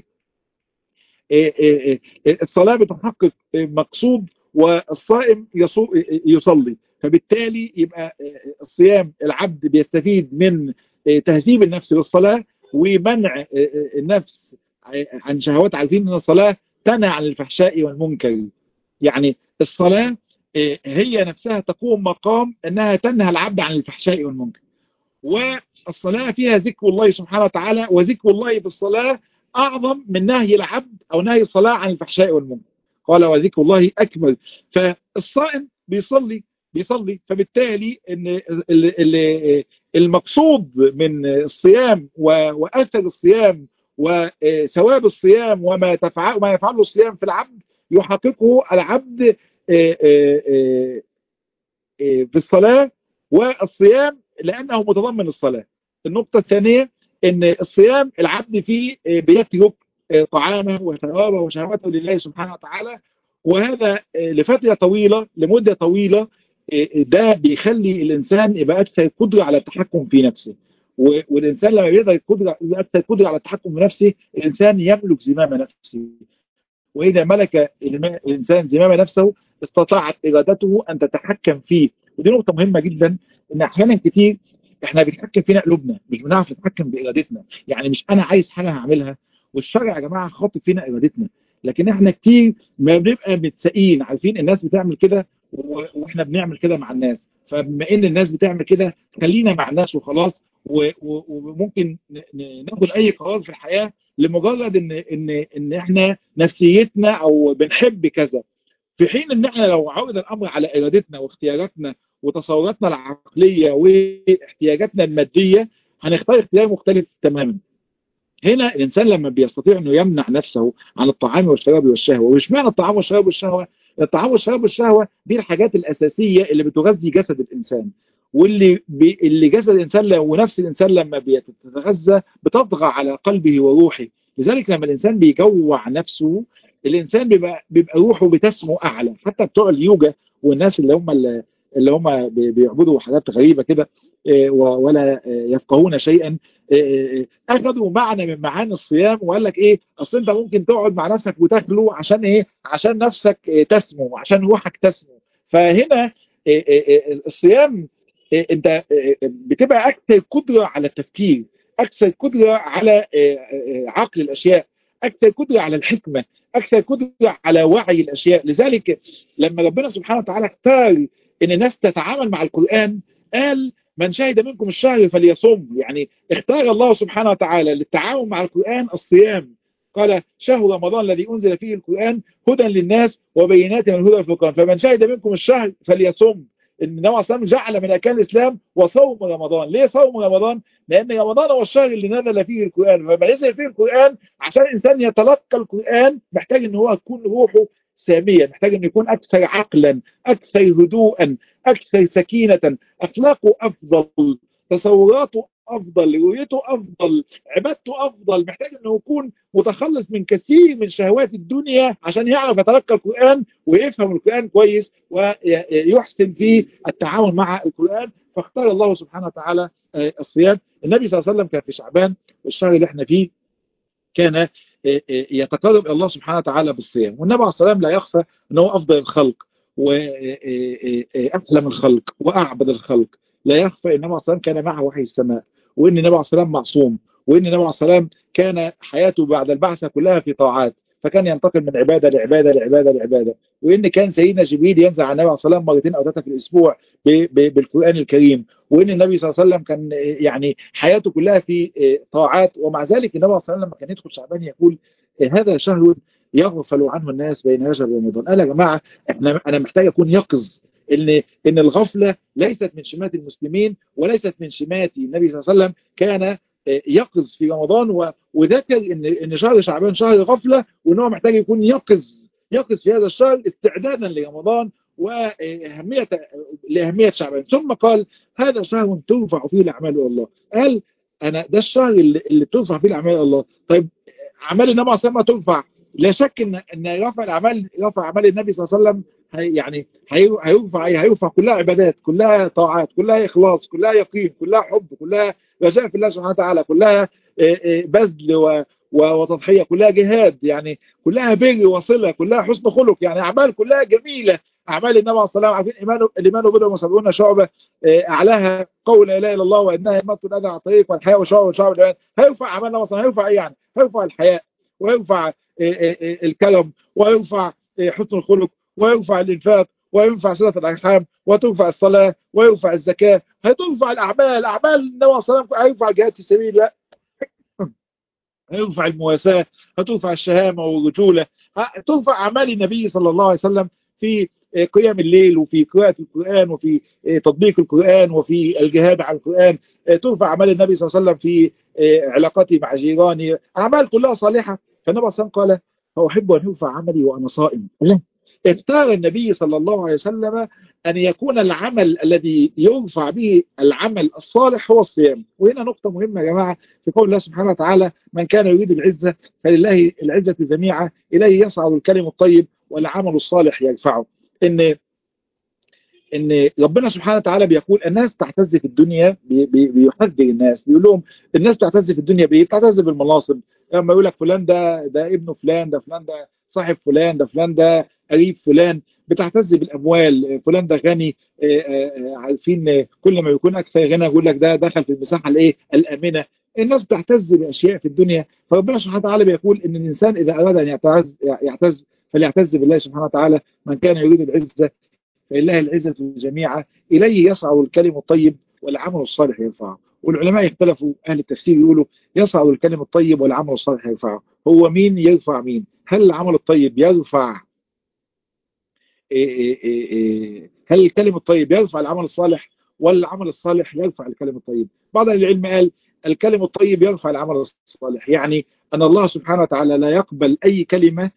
الصلاة بتحقق مقصود والصائم يصلي فبالتالي يبقى الصيام العبد بيستفيد من تهذيب النفس للصلاة ومنع النفس عن شهوات عارفين ان الصلاة تنهى عن الفحشاء والمنكر يعني الصلاة هي نفسها تقوم مقام انها تنهى العبد عن الفحشاء والمنكر والصلاة فيها ذكر الله سبحانه وتعالى وذكر الله في الصلاة أعظم من نهي العبد أو نهي الصلاة عن الفحشاء والمنكر قال وذكر الله أكمل فالصائم بيصلي بيصلي فبالتالي ان المقصود من الصيام وأثر الصيام وثواب الصيام وما تفعل ما يفعله الصيام في العبد يحققه العبد في الصلاة والصيام لأنه متضمن الصلاة النقطة الثانية ان الصيام العبد فيه بيترك طعامه وشرابه وشهواته لله سبحانه وتعالى وهذا لفترة طويلة لمدة طويلة ده بيخلي الإنسان يبقى أكثر قدرة على التحكم في نفسه والإنسان لما بيقدر يبقى أكثر قدرة على التحكم في نفسه الإنسان يملك زمام نفسه وإذا ملك الإنسان زمام نفسه استطاعت إرادته أن تتحكم فيه ودي نقطة مهمة جدا إن أحيانا كتير احنا بنتحكم فينا قلوبنا مش بنعرف نتحكم بإرادتنا يعني مش أنا عايز حاجة هعملها والشرع يا جماعة خاطب فينا إرادتنا لكن احنا كتير ما بنبقى متسقين عارفين الناس بتعمل كده واحنا بنعمل كده مع الناس فبما ان الناس بتعمل كده خلينا مع الناس وخلاص وممكن ناخد اي قرار في الحياة لمجرد ان ان ان احنا نفسيتنا او بنحب كذا في حين ان احنا لو عرض الامر على ارادتنا واختياراتنا وتصوراتنا العقلية واحتياجاتنا المادية هنختار اختيار مختلف تماما هنا الإنسان لما بيستطيع أنه يمنع نفسه عن الطعام والشراب والشهوة ومش معنى الطعام والشراب والشهوة الطعام والشراب والشهوة دي الحاجات الأساسية اللي بتغذي جسد الإنسان واللي بي اللي جسد الإنسان ونفس الإنسان لما بيتغذى بتطغى على قلبه وروحه لذلك لما الإنسان بيجوع نفسه الإنسان بيبقى, بيبقى روحه بتسمو أعلى حتى بتوع اليوجا والناس اللي هم اللي اللي هم بيعبدوا حاجات غريبة كده ولا يفقهون شيئا اخذوا معنى من معاني الصيام وقال لك ايه اصل انت ممكن تقعد مع نفسك وتاكله عشان ايه عشان نفسك تسمو عشان روحك تسمو فهنا الصيام انت بتبقى اكثر قدرة على التفكير اكثر قدرة على عقل الاشياء اكثر قدرة على الحكمة اكثر قدرة على وعي الاشياء لذلك لما ربنا سبحانه وتعالى اختار ان الناس تتعامل مع القرآن قال من شهد منكم الشهر فليصم يعني اختار الله سبحانه وتعالى للتعاون مع القرآن الصيام قال شهر رمضان الذي أنزل فيه القرآن هدى للناس وبينات من الهدى والفرقان فمن شهد منكم الشهر فليصم النبي صلى الله عليه وسلم جعل من أركان الإسلام وصوم رمضان ليه صوم رمضان؟ لأن رمضان هو الشهر اللي نزل فيه القرآن فلما نزل فيه القرآن عشان الإنسان يتلقى القرآن محتاج أن هو يكون روحه سامية محتاج أن يكون أكثر عقلا أكثر هدوءا أكثر سكينة أخلاقه أفضل تصوراته أفضل رؤيته أفضل عبادته أفضل محتاج أنه يكون متخلص من كثير من شهوات الدنيا عشان يعرف يتلقى القرآن ويفهم القرآن كويس ويحسن في التعاون مع القرآن فاختار الله سبحانه وتعالى الصيام النبي صلى الله عليه وسلم كان في شعبان الشهر اللي احنا فيه كان يتقرب إلى الله سبحانه وتعالى بالصيام والنبي عليه الصلاة والسلام لا يخفى أنه أفضل الخلق وأحلم الخلق وأعبد الخلق لا يخفى أن النبي عليه الصلاة والسلام كان معه وحي السماء وأن النبي عليه الصلاة والسلام معصوم وأن النبي عليه الصلاة والسلام كان حياته بعد البعثة كلها في طاعات فكان ينتقل من عبادة لعبادة لعبادة لعبادة وإن كان سيدنا جبريل ينزل على النبي عليه الصلاة والسلام مرتين أو ثلاثة في الأسبوع بالقرآن الكريم وإن النبي صلى الله عليه وسلم كان يعني حياته كلها في طاعات ومع ذلك النبي صلى الله عليه وسلم لما كان يدخل شعبان يقول هذا شهر يغفل عنه الناس بين رجب ورمضان قال يا جماعة احنا أنا محتاج أكون يقظ ان ان الغفلة ليست من شمات المسلمين وليست من شماتي النبي صلى الله عليه وسلم كان يقظ في رمضان وذكر ان ان شهر شعبان شهر غفلة وان هو محتاج يكون يقظ يقظ في هذا الشهر استعدادا لرمضان وأهمية لأهمية شعبان ثم قال هذا شهر ترفع فيه الأعمال إلى الله قال انا ده الشهر اللي, اللي ترفع فيه الاعمال الله طيب اعمال النبي صلى الله عليه وسلم ترفع لا شك ان ان رفع الاعمال رفع اعمال النبي صلى الله عليه وسلم هي يعني هيرفع هيرفع كلها عبادات كلها طاعات كلها اخلاص كلها يقين كلها حب كلها رجاء في الله سبحانه وتعالى كلها بذل وتضحيه كلها جهاد يعني كلها بر وصله كلها حسن خلق يعني اعمال كلها جميله اعمال النبي عليه الصلاه عارفين ايمان الايمان بضع وسبعون شعبه اعلاها قول لا اله الا الله وانها اماطه الاذى على الطريق والحياء وشعب وشعب الايمان هيرفع اعمال النبي صلى هيرفع ايه يعني؟ هيرفع الحياء ويرفع الكلام ويرفع حسن الخلق ويرفع الانفاق ويرفع صله الارحام وترفع الصلاه ويرفع الزكاه هترفع الاعمال اعمال النبي عليه الصلاه والسلام هيرفع جهاد في سبيل الله هيرفع المواساة هترفع الشهامة والرجولة ترفع أعمال النبي صلى الله عليه وسلم في قيام الليل وفي قراءة القرآن وفي تطبيق القرآن وفي الجهاد على القرآن ترفع أعمال النبي صلى الله عليه وسلم في علاقته مع جيرانه أعمال كلها صالحة فالنبي صلى الله عليه وسلم قال أحب أن يرفع عملي وأنا صائم اختار النبي صلى الله عليه وسلم أن يكون العمل الذي يرفع به العمل الصالح هو الصيام وهنا نقطة مهمة يا جماعة في قول الله سبحانه وتعالى من كان يريد العزة فلله العزة جميعا إليه يصعد الكلم الطيب والعمل الصالح يرفعه إن ان ربنا سبحانه وتعالى بيقول الناس تعتز في الدنيا بي بي بيحذر الناس بيقول لهم الناس تعتز في الدنيا بايه تعتز بالمناصب لما يقول لك فلان ده ده ابنه فلان ده فلان ده صاحب فلان ده فلان ده قريب فلان بتعتز بالاموال فلان ده غني عارفين كل ما يكون اكثر غنى يقول لك ده دخل في المساحه الايه الامنه الناس بتعتز باشياء في الدنيا فربنا سبحانه وتعالى بيقول ان الانسان اذا اراد ان يعتز يعتز فليعتز بالله سبحانه وتعالى من كان يريد العزه فلله العزه جميعا اليه يصعد الكلم الطيب والعمل الصالح يرفعه والعلماء يختلفوا اهل التفسير يقولوا يصعد الكلم الطيب والعمل الصالح يرفعه هو مين يرفع مين هل العمل الطيب يرفع هل الكلم الطيب يرفع العمل الصالح ولا العمل الصالح يرفع الكلم الطيب بعض العلم قال الكلم الطيب يرفع العمل الصالح يعني أن الله سبحانه وتعالى لا يقبل أي كلمة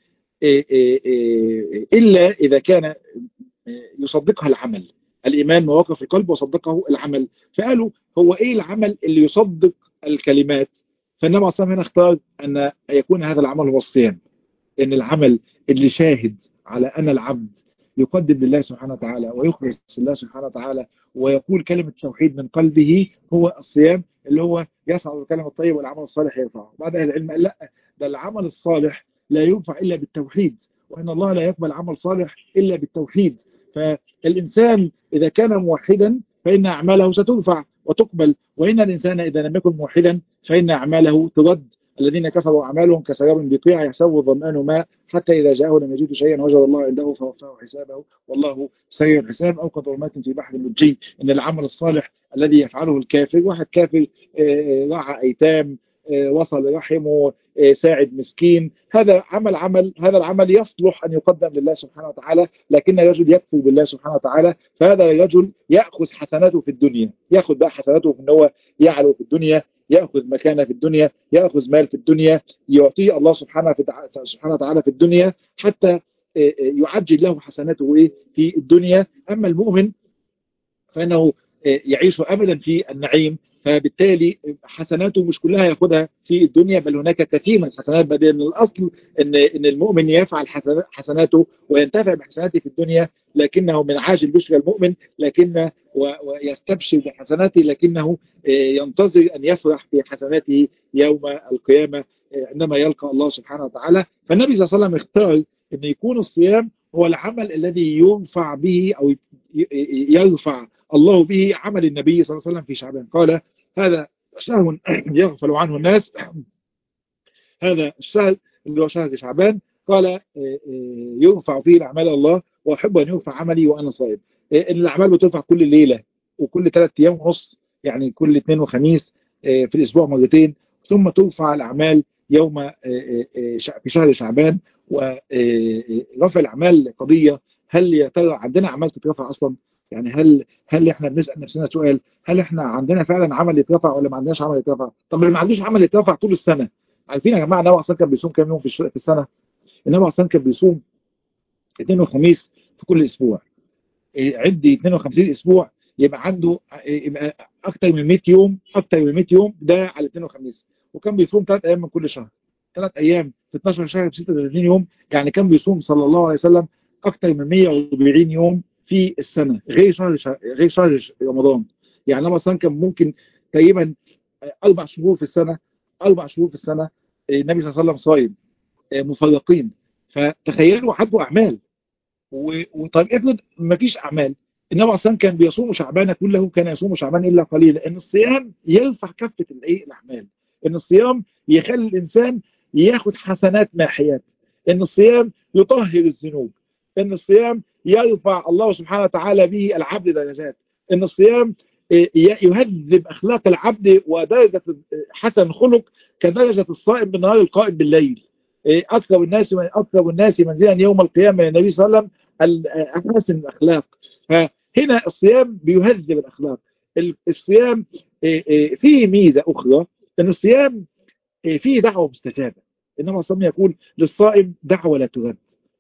إلا إذا كان يصدقها العمل الإيمان مواقف القلب وصدقه العمل فقالوا هو إيه العمل اللي يصدق الكلمات فالنبي عليه الصلاة هنا اختار أن يكون هذا العمل هو الصيام إن العمل اللي شاهد على أن العبد يقدم لله سبحانه وتعالى ويخلص لله سبحانه وتعالى ويقول كلمة التوحيد من قلبه هو الصيام اللي هو يسعى الكلمة الطيب والعمل الصالح يرفعه بعد أهل العلم قال لا ده العمل الصالح لا يرفع إلا بالتوحيد وإن الله لا يقبل عمل صالح إلا بالتوحيد فالإنسان إذا كان موحدا فإن أعماله سترفع وتقبل وإن الإنسان إذا لم يكن موحدا فإن أعماله ترد الذين كفروا أعمالهم كسراب بقيع يحسبه الظمآن ماء حتى إذا جاءه لم يجد شيئا وجد الله عنده فوفاه حسابه والله سريع الحساب أو كظلمات في بحر لجي إن العمل الصالح الذي يفعله الكافر واحد كافر راعى أيتام وصل رحمه ساعد مسكين هذا عمل عمل هذا العمل يصلح أن يقدم لله سبحانه وتعالى لكن الرجل يكفر بالله سبحانه وتعالى فهذا الرجل يأخذ حسناته في الدنيا يأخذ بقى حسناته في أنه يعلو في الدنيا يأخذ مكانه في الدنيا يأخذ مال في الدنيا يعطيه الله سبحانه سبحانه وتعالى في الدنيا حتى يعجل له حسناته إيه في الدنيا أما المؤمن فإنه يعيش أبدا في النعيم فبالتالي حسناته مش كلها ياخدها في الدنيا بل هناك كثير من الحسنات بل ان الاصل ان ان المؤمن يفعل حسناته وينتفع بحسناته في الدنيا لكنه من عاجل بشرى المؤمن لكن ويستبشر بحسناته لكنه ينتظر ان يفرح بحسناته يوم القيامه عندما يلقى الله سبحانه وتعالى فالنبي صلى الله عليه وسلم اختار ان يكون الصيام هو العمل الذي ينفع به او يرفع الله به عمل النبي صلى الله عليه وسلم في شعبان قال هذا شهر يغفل عنه الناس هذا الشهر اللي هو شهر شعبان قال يرفع فيه الأعمال الله وأحب أن يرفع عملي وأنا صائم إن الأعمال بترفع كل ليلة وكل ثلاث أيام ونص يعني كل اثنين وخميس في الأسبوع مرتين ثم ترفع الأعمال يوم في شهر شعبان ورفع الأعمال قضية هل يا ترى عندنا أعمال تترفع أصلا يعني هل هل احنا بنسال نفسنا سؤال هل احنا عندنا فعلا عمل يترفع ولا ما عندناش عمل يترفع طب اللي ما عندوش عمل يترفع طول السنه عارفين يا جماعه النبي اصلا كان بيصوم كام يوم في في السنه النبي اصلا كان بيصوم اثنين وخميس في كل اسبوع عدي 52 اسبوع يبقى عنده يبقى اكتر من 100 يوم اكتر من 100 يوم ده على الاثنين والخميس وكان بيصوم ثلاث ايام من كل شهر ثلاث ايام في 12 شهر ب 36 يوم يعني كان بيصوم صلى الله عليه وسلم اكتر من 140 يوم في السنه غير شهر, شهر غير شهر رمضان يعني لما مثلا كان ممكن تقريبا اربع شهور في السنه اربع شهور في السنه النبي صلى الله عليه وسلم صايم مفرقين فتخيلوا حدوا اعمال وطيب افرض ما فيش اعمال النبي اصلا كان بيصوم شعبان كله كان يصوم شعبان الا قليلا ان الصيام يرفع كفه الايه الاعمال ان الصيام يخلي الانسان ياخد حسنات ماحيات ان الصيام يطهر الذنوب ان الصيام يرفع الله سبحانه وتعالى به العبد درجات ان الصيام يهذب اخلاق العبد ودرجه حسن خلق كدرجه الصائم بالنهار القائم بالليل اقرب الناس اقرب الناس منزلا يوم القيامه للنبي صلى الله عليه وسلم احسن الاخلاق فهنا الصيام بيهذب الاخلاق الصيام فيه ميزه اخرى ان الصيام فيه دعوه مستجابه انما الصوم يقول للصائم دعوه لا ترد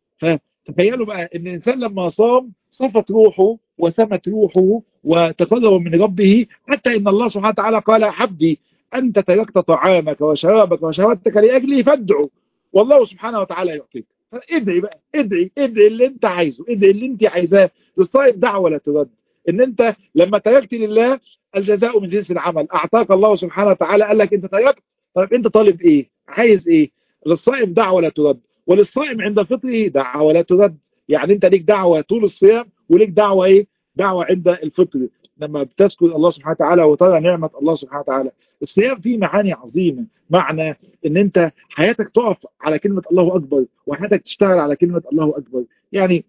فتخيلوا بقى ان الانسان لما صام صفت روحه وسمت روحه وتقرب من ربه حتى ان الله سبحانه وتعالى قال عبدي انت تركت طعامك وشرابك وشهوتك لاجلي فادعو والله سبحانه وتعالى يعطيك ادعي بقى ادعي ادعي اللي انت عايزه ادعي اللي انت عايزاه للصائم دعوه لا ترد ان انت لما تركت لله الجزاء من جنس العمل اعطاك الله سبحانه وتعالى قال لك انت تركت طيب انت طالب ايه عايز ايه للصائم دعوه لا ترد وللصائم عند فطره دعوه لا ترد يعني انت ليك دعوه طول الصيام وليك دعوه ايه دعوه عند الفطر لما بتذكر الله سبحانه وتعالى وترى نعمه الله سبحانه وتعالى الصيام فيه معاني عظيمه معنى ان انت حياتك تقف على كلمه الله اكبر وحياتك تشتغل على كلمه الله اكبر يعني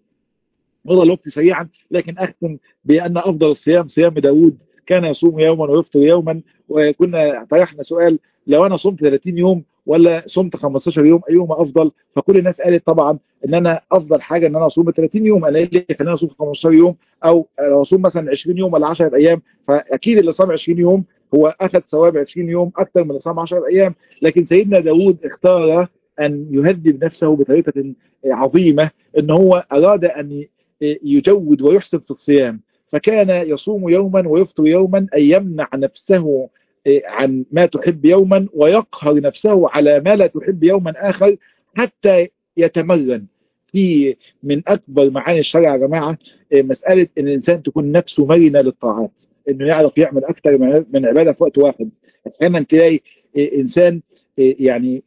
مضى الوقت سريعا لكن اختم بان افضل الصيام صيام داوود كان يصوم يوما ويفطر يوما وكنا طرحنا سؤال لو انا صمت 30 يوم ولا صمت 15 يوم ايهما افضل فكل الناس قالت طبعا ان انا افضل حاجه ان انا اصوم 30 يوم انا ليه خلينا اصوم 15 يوم او لو اصوم مثلا 20 يوم ولا 10 ايام فاكيد اللي صام 20 يوم هو اخذ ثواب 20 يوم اكثر من اللي صام 10 ايام لكن سيدنا داوود اختار ان يهذب نفسه بطريقه عظيمه ان هو اراد ان يجود ويحسن في الصيام فكان يصوم يوما ويفطر يوما أي يمنع نفسه عن ما تحب يوما ويقهر نفسه على ما لا تحب يوما آخر حتى يتمرن في من أكبر معاني الشرع يا جماعة مسألة أن الإنسان تكون نفسه مرنة للطاعات أنه يعرف يعمل أكثر من عبادة في وقت واحد أحيانا تلاقي إنسان يعني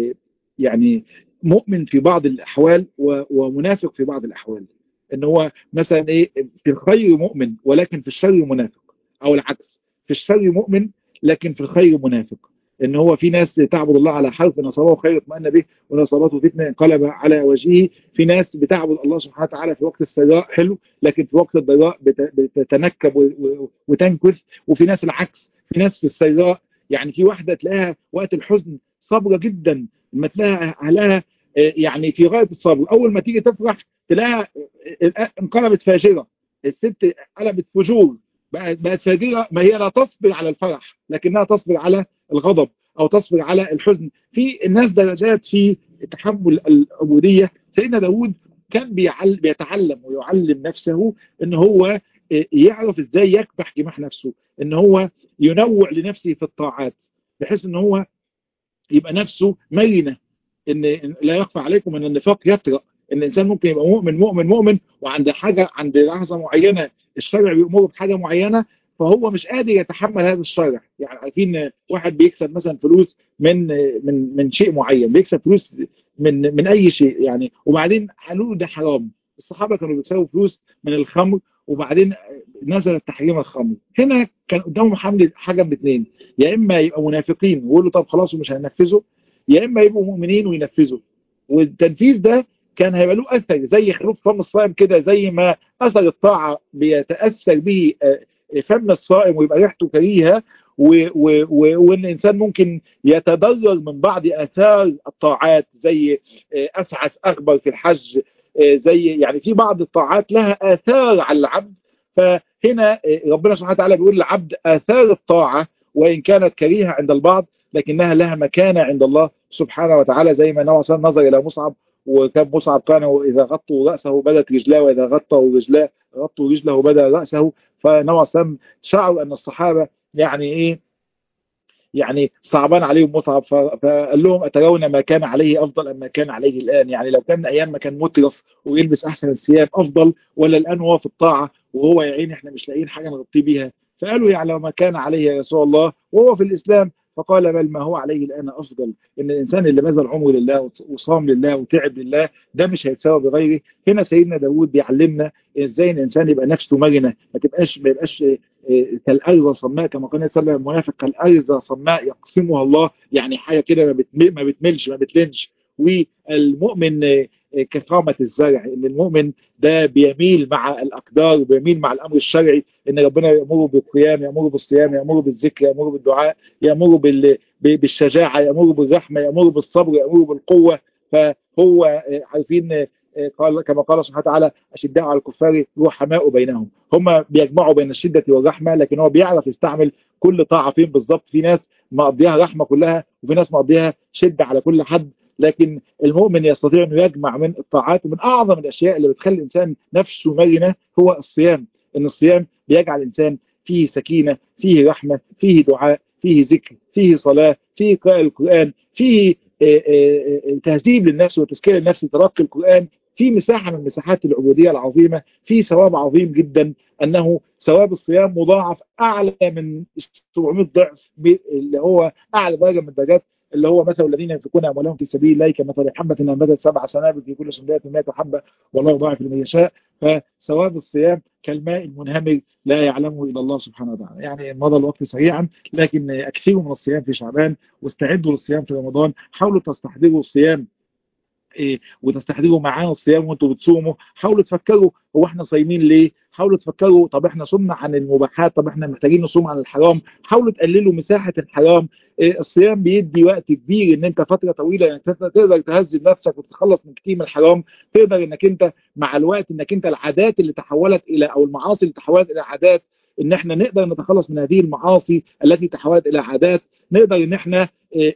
يعني مؤمن في بعض الأحوال ومنافق في بعض الأحوال ان هو مثلا ايه في الخير مؤمن ولكن في الشر منافق او العكس في الشر مؤمن لكن في الخير منافق ان هو في ناس تعبد الله على حرف نصبه خير اطمأن به ونصبته فتنه انقلب على وجهه في ناس بتعبد الله سبحانه وتعالى في وقت السراء حلو لكن في وقت الضراء بتتنكب وتنكث وفي ناس العكس في ناس في السراء يعني في واحده تلاقيها وقت الحزن صبره جدا لما تلاقيها اهلها يعني في غايه الصبر اول ما تيجي تفرح تلاقيها انقلبت فاجرة الست قلبت فجور بقت بقت فاجرة ما هي لا تصبر على الفرح لكنها تصبر على الغضب او تصبر على الحزن في الناس درجات في تحمل العبودية سيدنا داود كان بيتعلم ويعلم نفسه ان هو يعرف ازاي يكبح جماح نفسه ان هو ينوع لنفسه في الطاعات بحيث ان هو يبقى نفسه مرنة ان لا يخفى عليكم ان النفاق يطرأ ان الانسان ممكن يبقى مؤمن مؤمن مؤمن وعند حاجه عند لحظه معينه الشرع بيامره بحاجه معينه فهو مش قادر يتحمل هذا الشرع يعني عارفين واحد بيكسب مثلا فلوس من من من شيء معين بيكسب فلوس من من اي شيء يعني وبعدين قالوا ده حرام الصحابه كانوا بيكسبوا فلوس من الخمر وبعدين نزل تحريم الخمر هنا كان قدامهم حمل حاجه من اثنين يا اما يبقوا منافقين ويقولوا طب خلاص ومش هننفذه يا اما يبقوا مؤمنين وينفذوا والتنفيذ ده كان هيبقى له اثر زي خروف فم الصائم كده زي ما اثر الطاعه بيتاثر به فم الصائم ويبقى ريحته كريهه وان الانسان ممكن يتضرر من بعض اثار الطاعات زي اسعس اخبر في الحج زي يعني في بعض الطاعات لها اثار على العبد فهنا ربنا سبحانه وتعالى بيقول للعبد اثار الطاعه وان كانت كريهه عند البعض لكنها لها مكانه عند الله سبحانه وتعالى زي ما النبي صلى الله عليه وسلم نظر الى مصعب وكان مصعب كان إذا غطوا رأسه بدت رجلاه وإذا غطوا رجلاه غطوا رجله بدا رأسه فنوع سم شعروا أن الصحابة يعني إيه يعني صعبان عليهم مصعب فقال لهم أترون ما كان عليه أفضل أم ما كان عليه الآن يعني لو كان أيام ما كان مترف ويلبس أحسن الثياب أفضل ولا الآن هو في الطاعة وهو يا عيني احنا مش لاقيين حاجة نغطيه بيها فقالوا يعني ما كان عليه يا رسول الله وهو في الإسلام فقال بل ما هو عليه الآن أفضل إن الإنسان اللي بذل عمره لله وصام لله وتعب لله ده مش هيتساوى بغيره هنا سيدنا داود بيعلمنا إزاي الإنسان يبقى نفسه مرنة ما تبقاش ما يبقاش كالأرزة صماء كما قال صلى الله عليه وسلم المنافق كالأرزة صماء يقسمها الله يعني حاجة كده ما, بتمل ما بتملش ما بتلنش والمؤمن كثامة الزرع ان المؤمن ده بيميل مع الأقدار وبيميل مع الأمر الشرعي ان ربنا يأمره بالقيام يأمره بالصيام يأمره بالذكر يأمره بالدعاء يأمره بال... بالشجاعة يأمره بالرحمة يأمره بالصبر يأمره بالقوة فهو عارفين قال كما قال سبحانه وتعالى أشداء على الكفار رحماء بينهم هم بيجمعوا بين الشدة والرحمة لكن هو بيعرف يستعمل كل طاعة فين بالظبط في ناس مقضيها رحمة كلها وفي ناس مقضيها شدة على كل حد لكن المؤمن يستطيع أنه يجمع من الطاعات ومن أعظم الأشياء اللي بتخلي الإنسان نفسه مرنة هو الصيام إن الصيام بيجعل الإنسان فيه سكينة فيه رحمة فيه دعاء فيه ذكر فيه صلاة فيه قراءة القرآن فيه تهذيب للنفس وتزكية للنفس ترقي القرآن في مساحة من مساحات العبودية العظيمة في ثواب عظيم جدا أنه ثواب الصيام مضاعف أعلى من 700 ضعف اللي هو أعلى درجة من الدرجات اللي هو مثل الذين ينفقون أموالهم في سبيل الله كمثل حبة أنبتت سبع سنابل في كل سنبلة 100 حبة والله ضاعف لمن يشاء فثواب الصيام كالماء المنهمر لا يعلمه إلا الله سبحانه وتعالى يعني مضى الوقت سريعا لكن أكثروا من الصيام في شعبان واستعدوا للصيام في رمضان حاولوا تستحضروا الصيام إيه وتستحضروا معانا الصيام وانتوا بتصوموا حاولوا تفكروا هو احنا صايمين ليه حاولوا تفكروا طب احنا صمنا عن المباحات طب احنا محتاجين نصوم عن الحرام حاولوا تقللوا مساحة الحرام إيه الصيام بيدي وقت كبير ان انت فترة طويلة يعني تقدر تهذب نفسك وتتخلص من كتير من الحرام تقدر انك انت مع الوقت انك انت العادات اللي تحولت الى او المعاصي اللي تحولت الى عادات ان احنا نقدر نتخلص من هذه المعاصي التي تحولت الى عادات نقدر ان احنا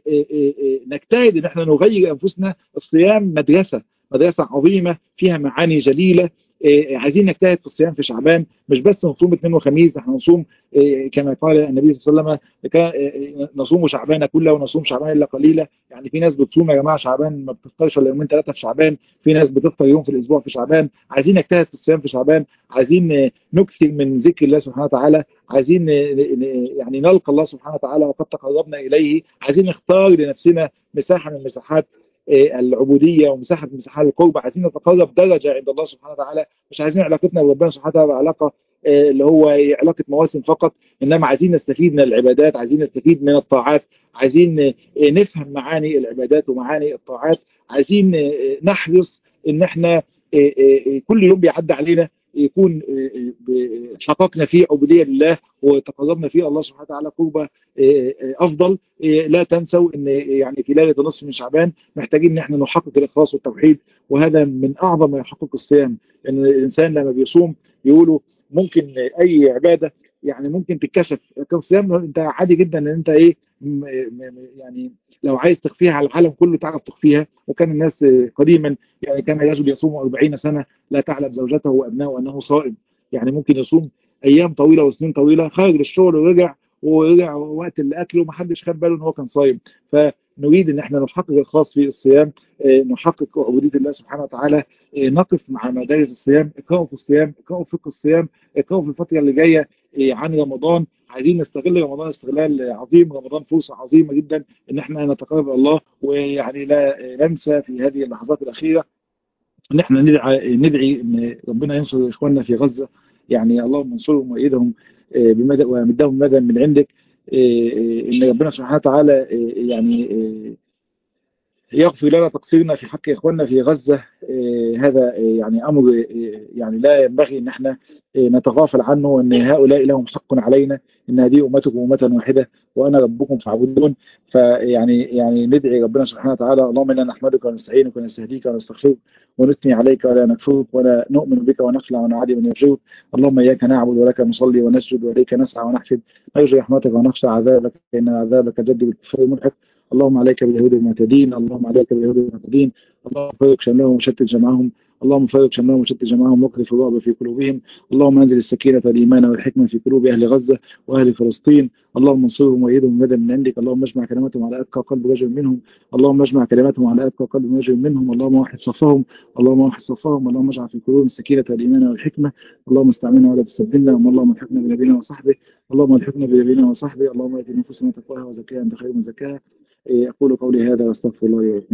نجتهد ان احنا نغير انفسنا الصيام مدرسة مدرسة عظيمة فيها معاني جليلة عايزين نجتهد في الصيام في شعبان مش بس نصوم اثنين وخميس احنا نصوم كما قال النبي صلى الله عليه وسلم نصوم شعبان كله ونصوم شعبان الا قليلا يعني في ناس بتصوم يا جماعه شعبان ما بتفطرش الا يومين ثلاثه في شعبان في ناس بتفطر يوم في الاسبوع في شعبان عايزين نجتهد في الصيام في شعبان عايزين نكثر من ذكر الله سبحانه وتعالى عايزين يعني نلقى الله سبحانه وتعالى وقد تقربنا اليه عايزين نختار لنفسنا مساحه من مساحات العبودية ومساحة مساحات القرب عايزين نتقرب درجة عند الله سبحانه وتعالى مش عايزين علاقتنا بربنا سبحانه وتعالى علاقة اللي هو علاقة مواسم فقط إنما عايزين نستفيد من العبادات عايزين نستفيد من الطاعات عايزين نفهم معاني العبادات ومعاني الطاعات عايزين نحرص إن احنا كل يوم بيعدي علينا يكون حققنا فيه عبودية لله وتقربنا فيه الله سبحانه وتعالى قربة أفضل لا تنسوا أن يعني في ليلة نصف من شعبان محتاجين أن احنا نحقق الإخلاص والتوحيد وهذا من أعظم ما يحقق الصيام أن الإنسان لما بيصوم يقولوا ممكن أي عبادة يعني ممكن تتكشف لكن الصيام انت عادي جدا ان انت ايه يعني لو عايز تخفيها على العالم كله تعرف تخفيها وكان الناس قديما يعني كان رجل يصوم 40 سنة لا تعلم زوجته وابنائه انه صائم يعني ممكن يصوم ايام طويلة وسنين طويلة خرج للشغل ورجع ورجع وقت الاكل ومحدش خد باله ان هو كان صايم فنريد ان احنا نحقق الخاص في الصيام نحقق عبودية الله سبحانه وتعالى نقف مع مدارس الصيام اقرأوا في الصيام اقرأوا فقه الصيام اقرأوا في الفترة اللي جاية عن رمضان عايزين نستغل رمضان استغلال عظيم رمضان فرصة عظيمة جدا ان احنا نتقرب الله ويعني لا ننسى في هذه اللحظات الأخيرة ان احنا ندعي, ندعي ان ربنا ينصر اخواننا في غزة يعني اللهم انصرهم وايدهم بمدى ومدهم مدى من عندك ان ربنا سبحانه وتعالى يعني يغفر لنا تقصيرنا في حق إخواننا في غزة هذا يعني أمر يعني لا ينبغي أن احنا نتغافل عنه وأن هؤلاء لهم حق علينا إن هذه أمتكم أمة واحدة وأنا ربكم فاعبدون فيعني يعني ندعي ربنا سبحانه وتعالى اللهم إنا نحمدك ونستعينك ونستهديك ونستغفرك ونثني عليك ولا نكفرك ولا نؤمن بك ونخلع ونعادي من يرجوك اللهم إياك نعبد ولك نصلي ونسجد وإليك نسعى ونحفد نرجو رحمتك ونخشى عذابك إن عذابك جد بالكفر ملحق اللهم عليك باليهود المعتدين اللهم عليك باليهود المعتدين اللهم فرق شملهم وشتت جمعهم اللهم فرج شملهم وشتت جمعهم واقذف الرعب في قلوبهم اللهم انزل السكينة والإيمان والحكمة في قلوب أهل غزة وأهل فلسطين اللهم انصرهم وأيدهم مدى من عندك اللهم اجمع كلماتهم على أتقى قلب رجل منهم اللهم اجمع كلماتهم على أتقى قلب رجل منهم اللهم وحد صفهم اللهم وحد صفهم اللهم اجعل في قلوبهم السكينة والإيمان والحكمة اللهم استعملنا ولا تستبدلنا اللهم الحقنا بنبينا وصحبه اللهم الحقنا بنبينا وصحبه اللهم ات نفوسنا تقواها وزكاها انت خير من زكاها إيه، اقول قولي هذا واستغفر الله لي ولكم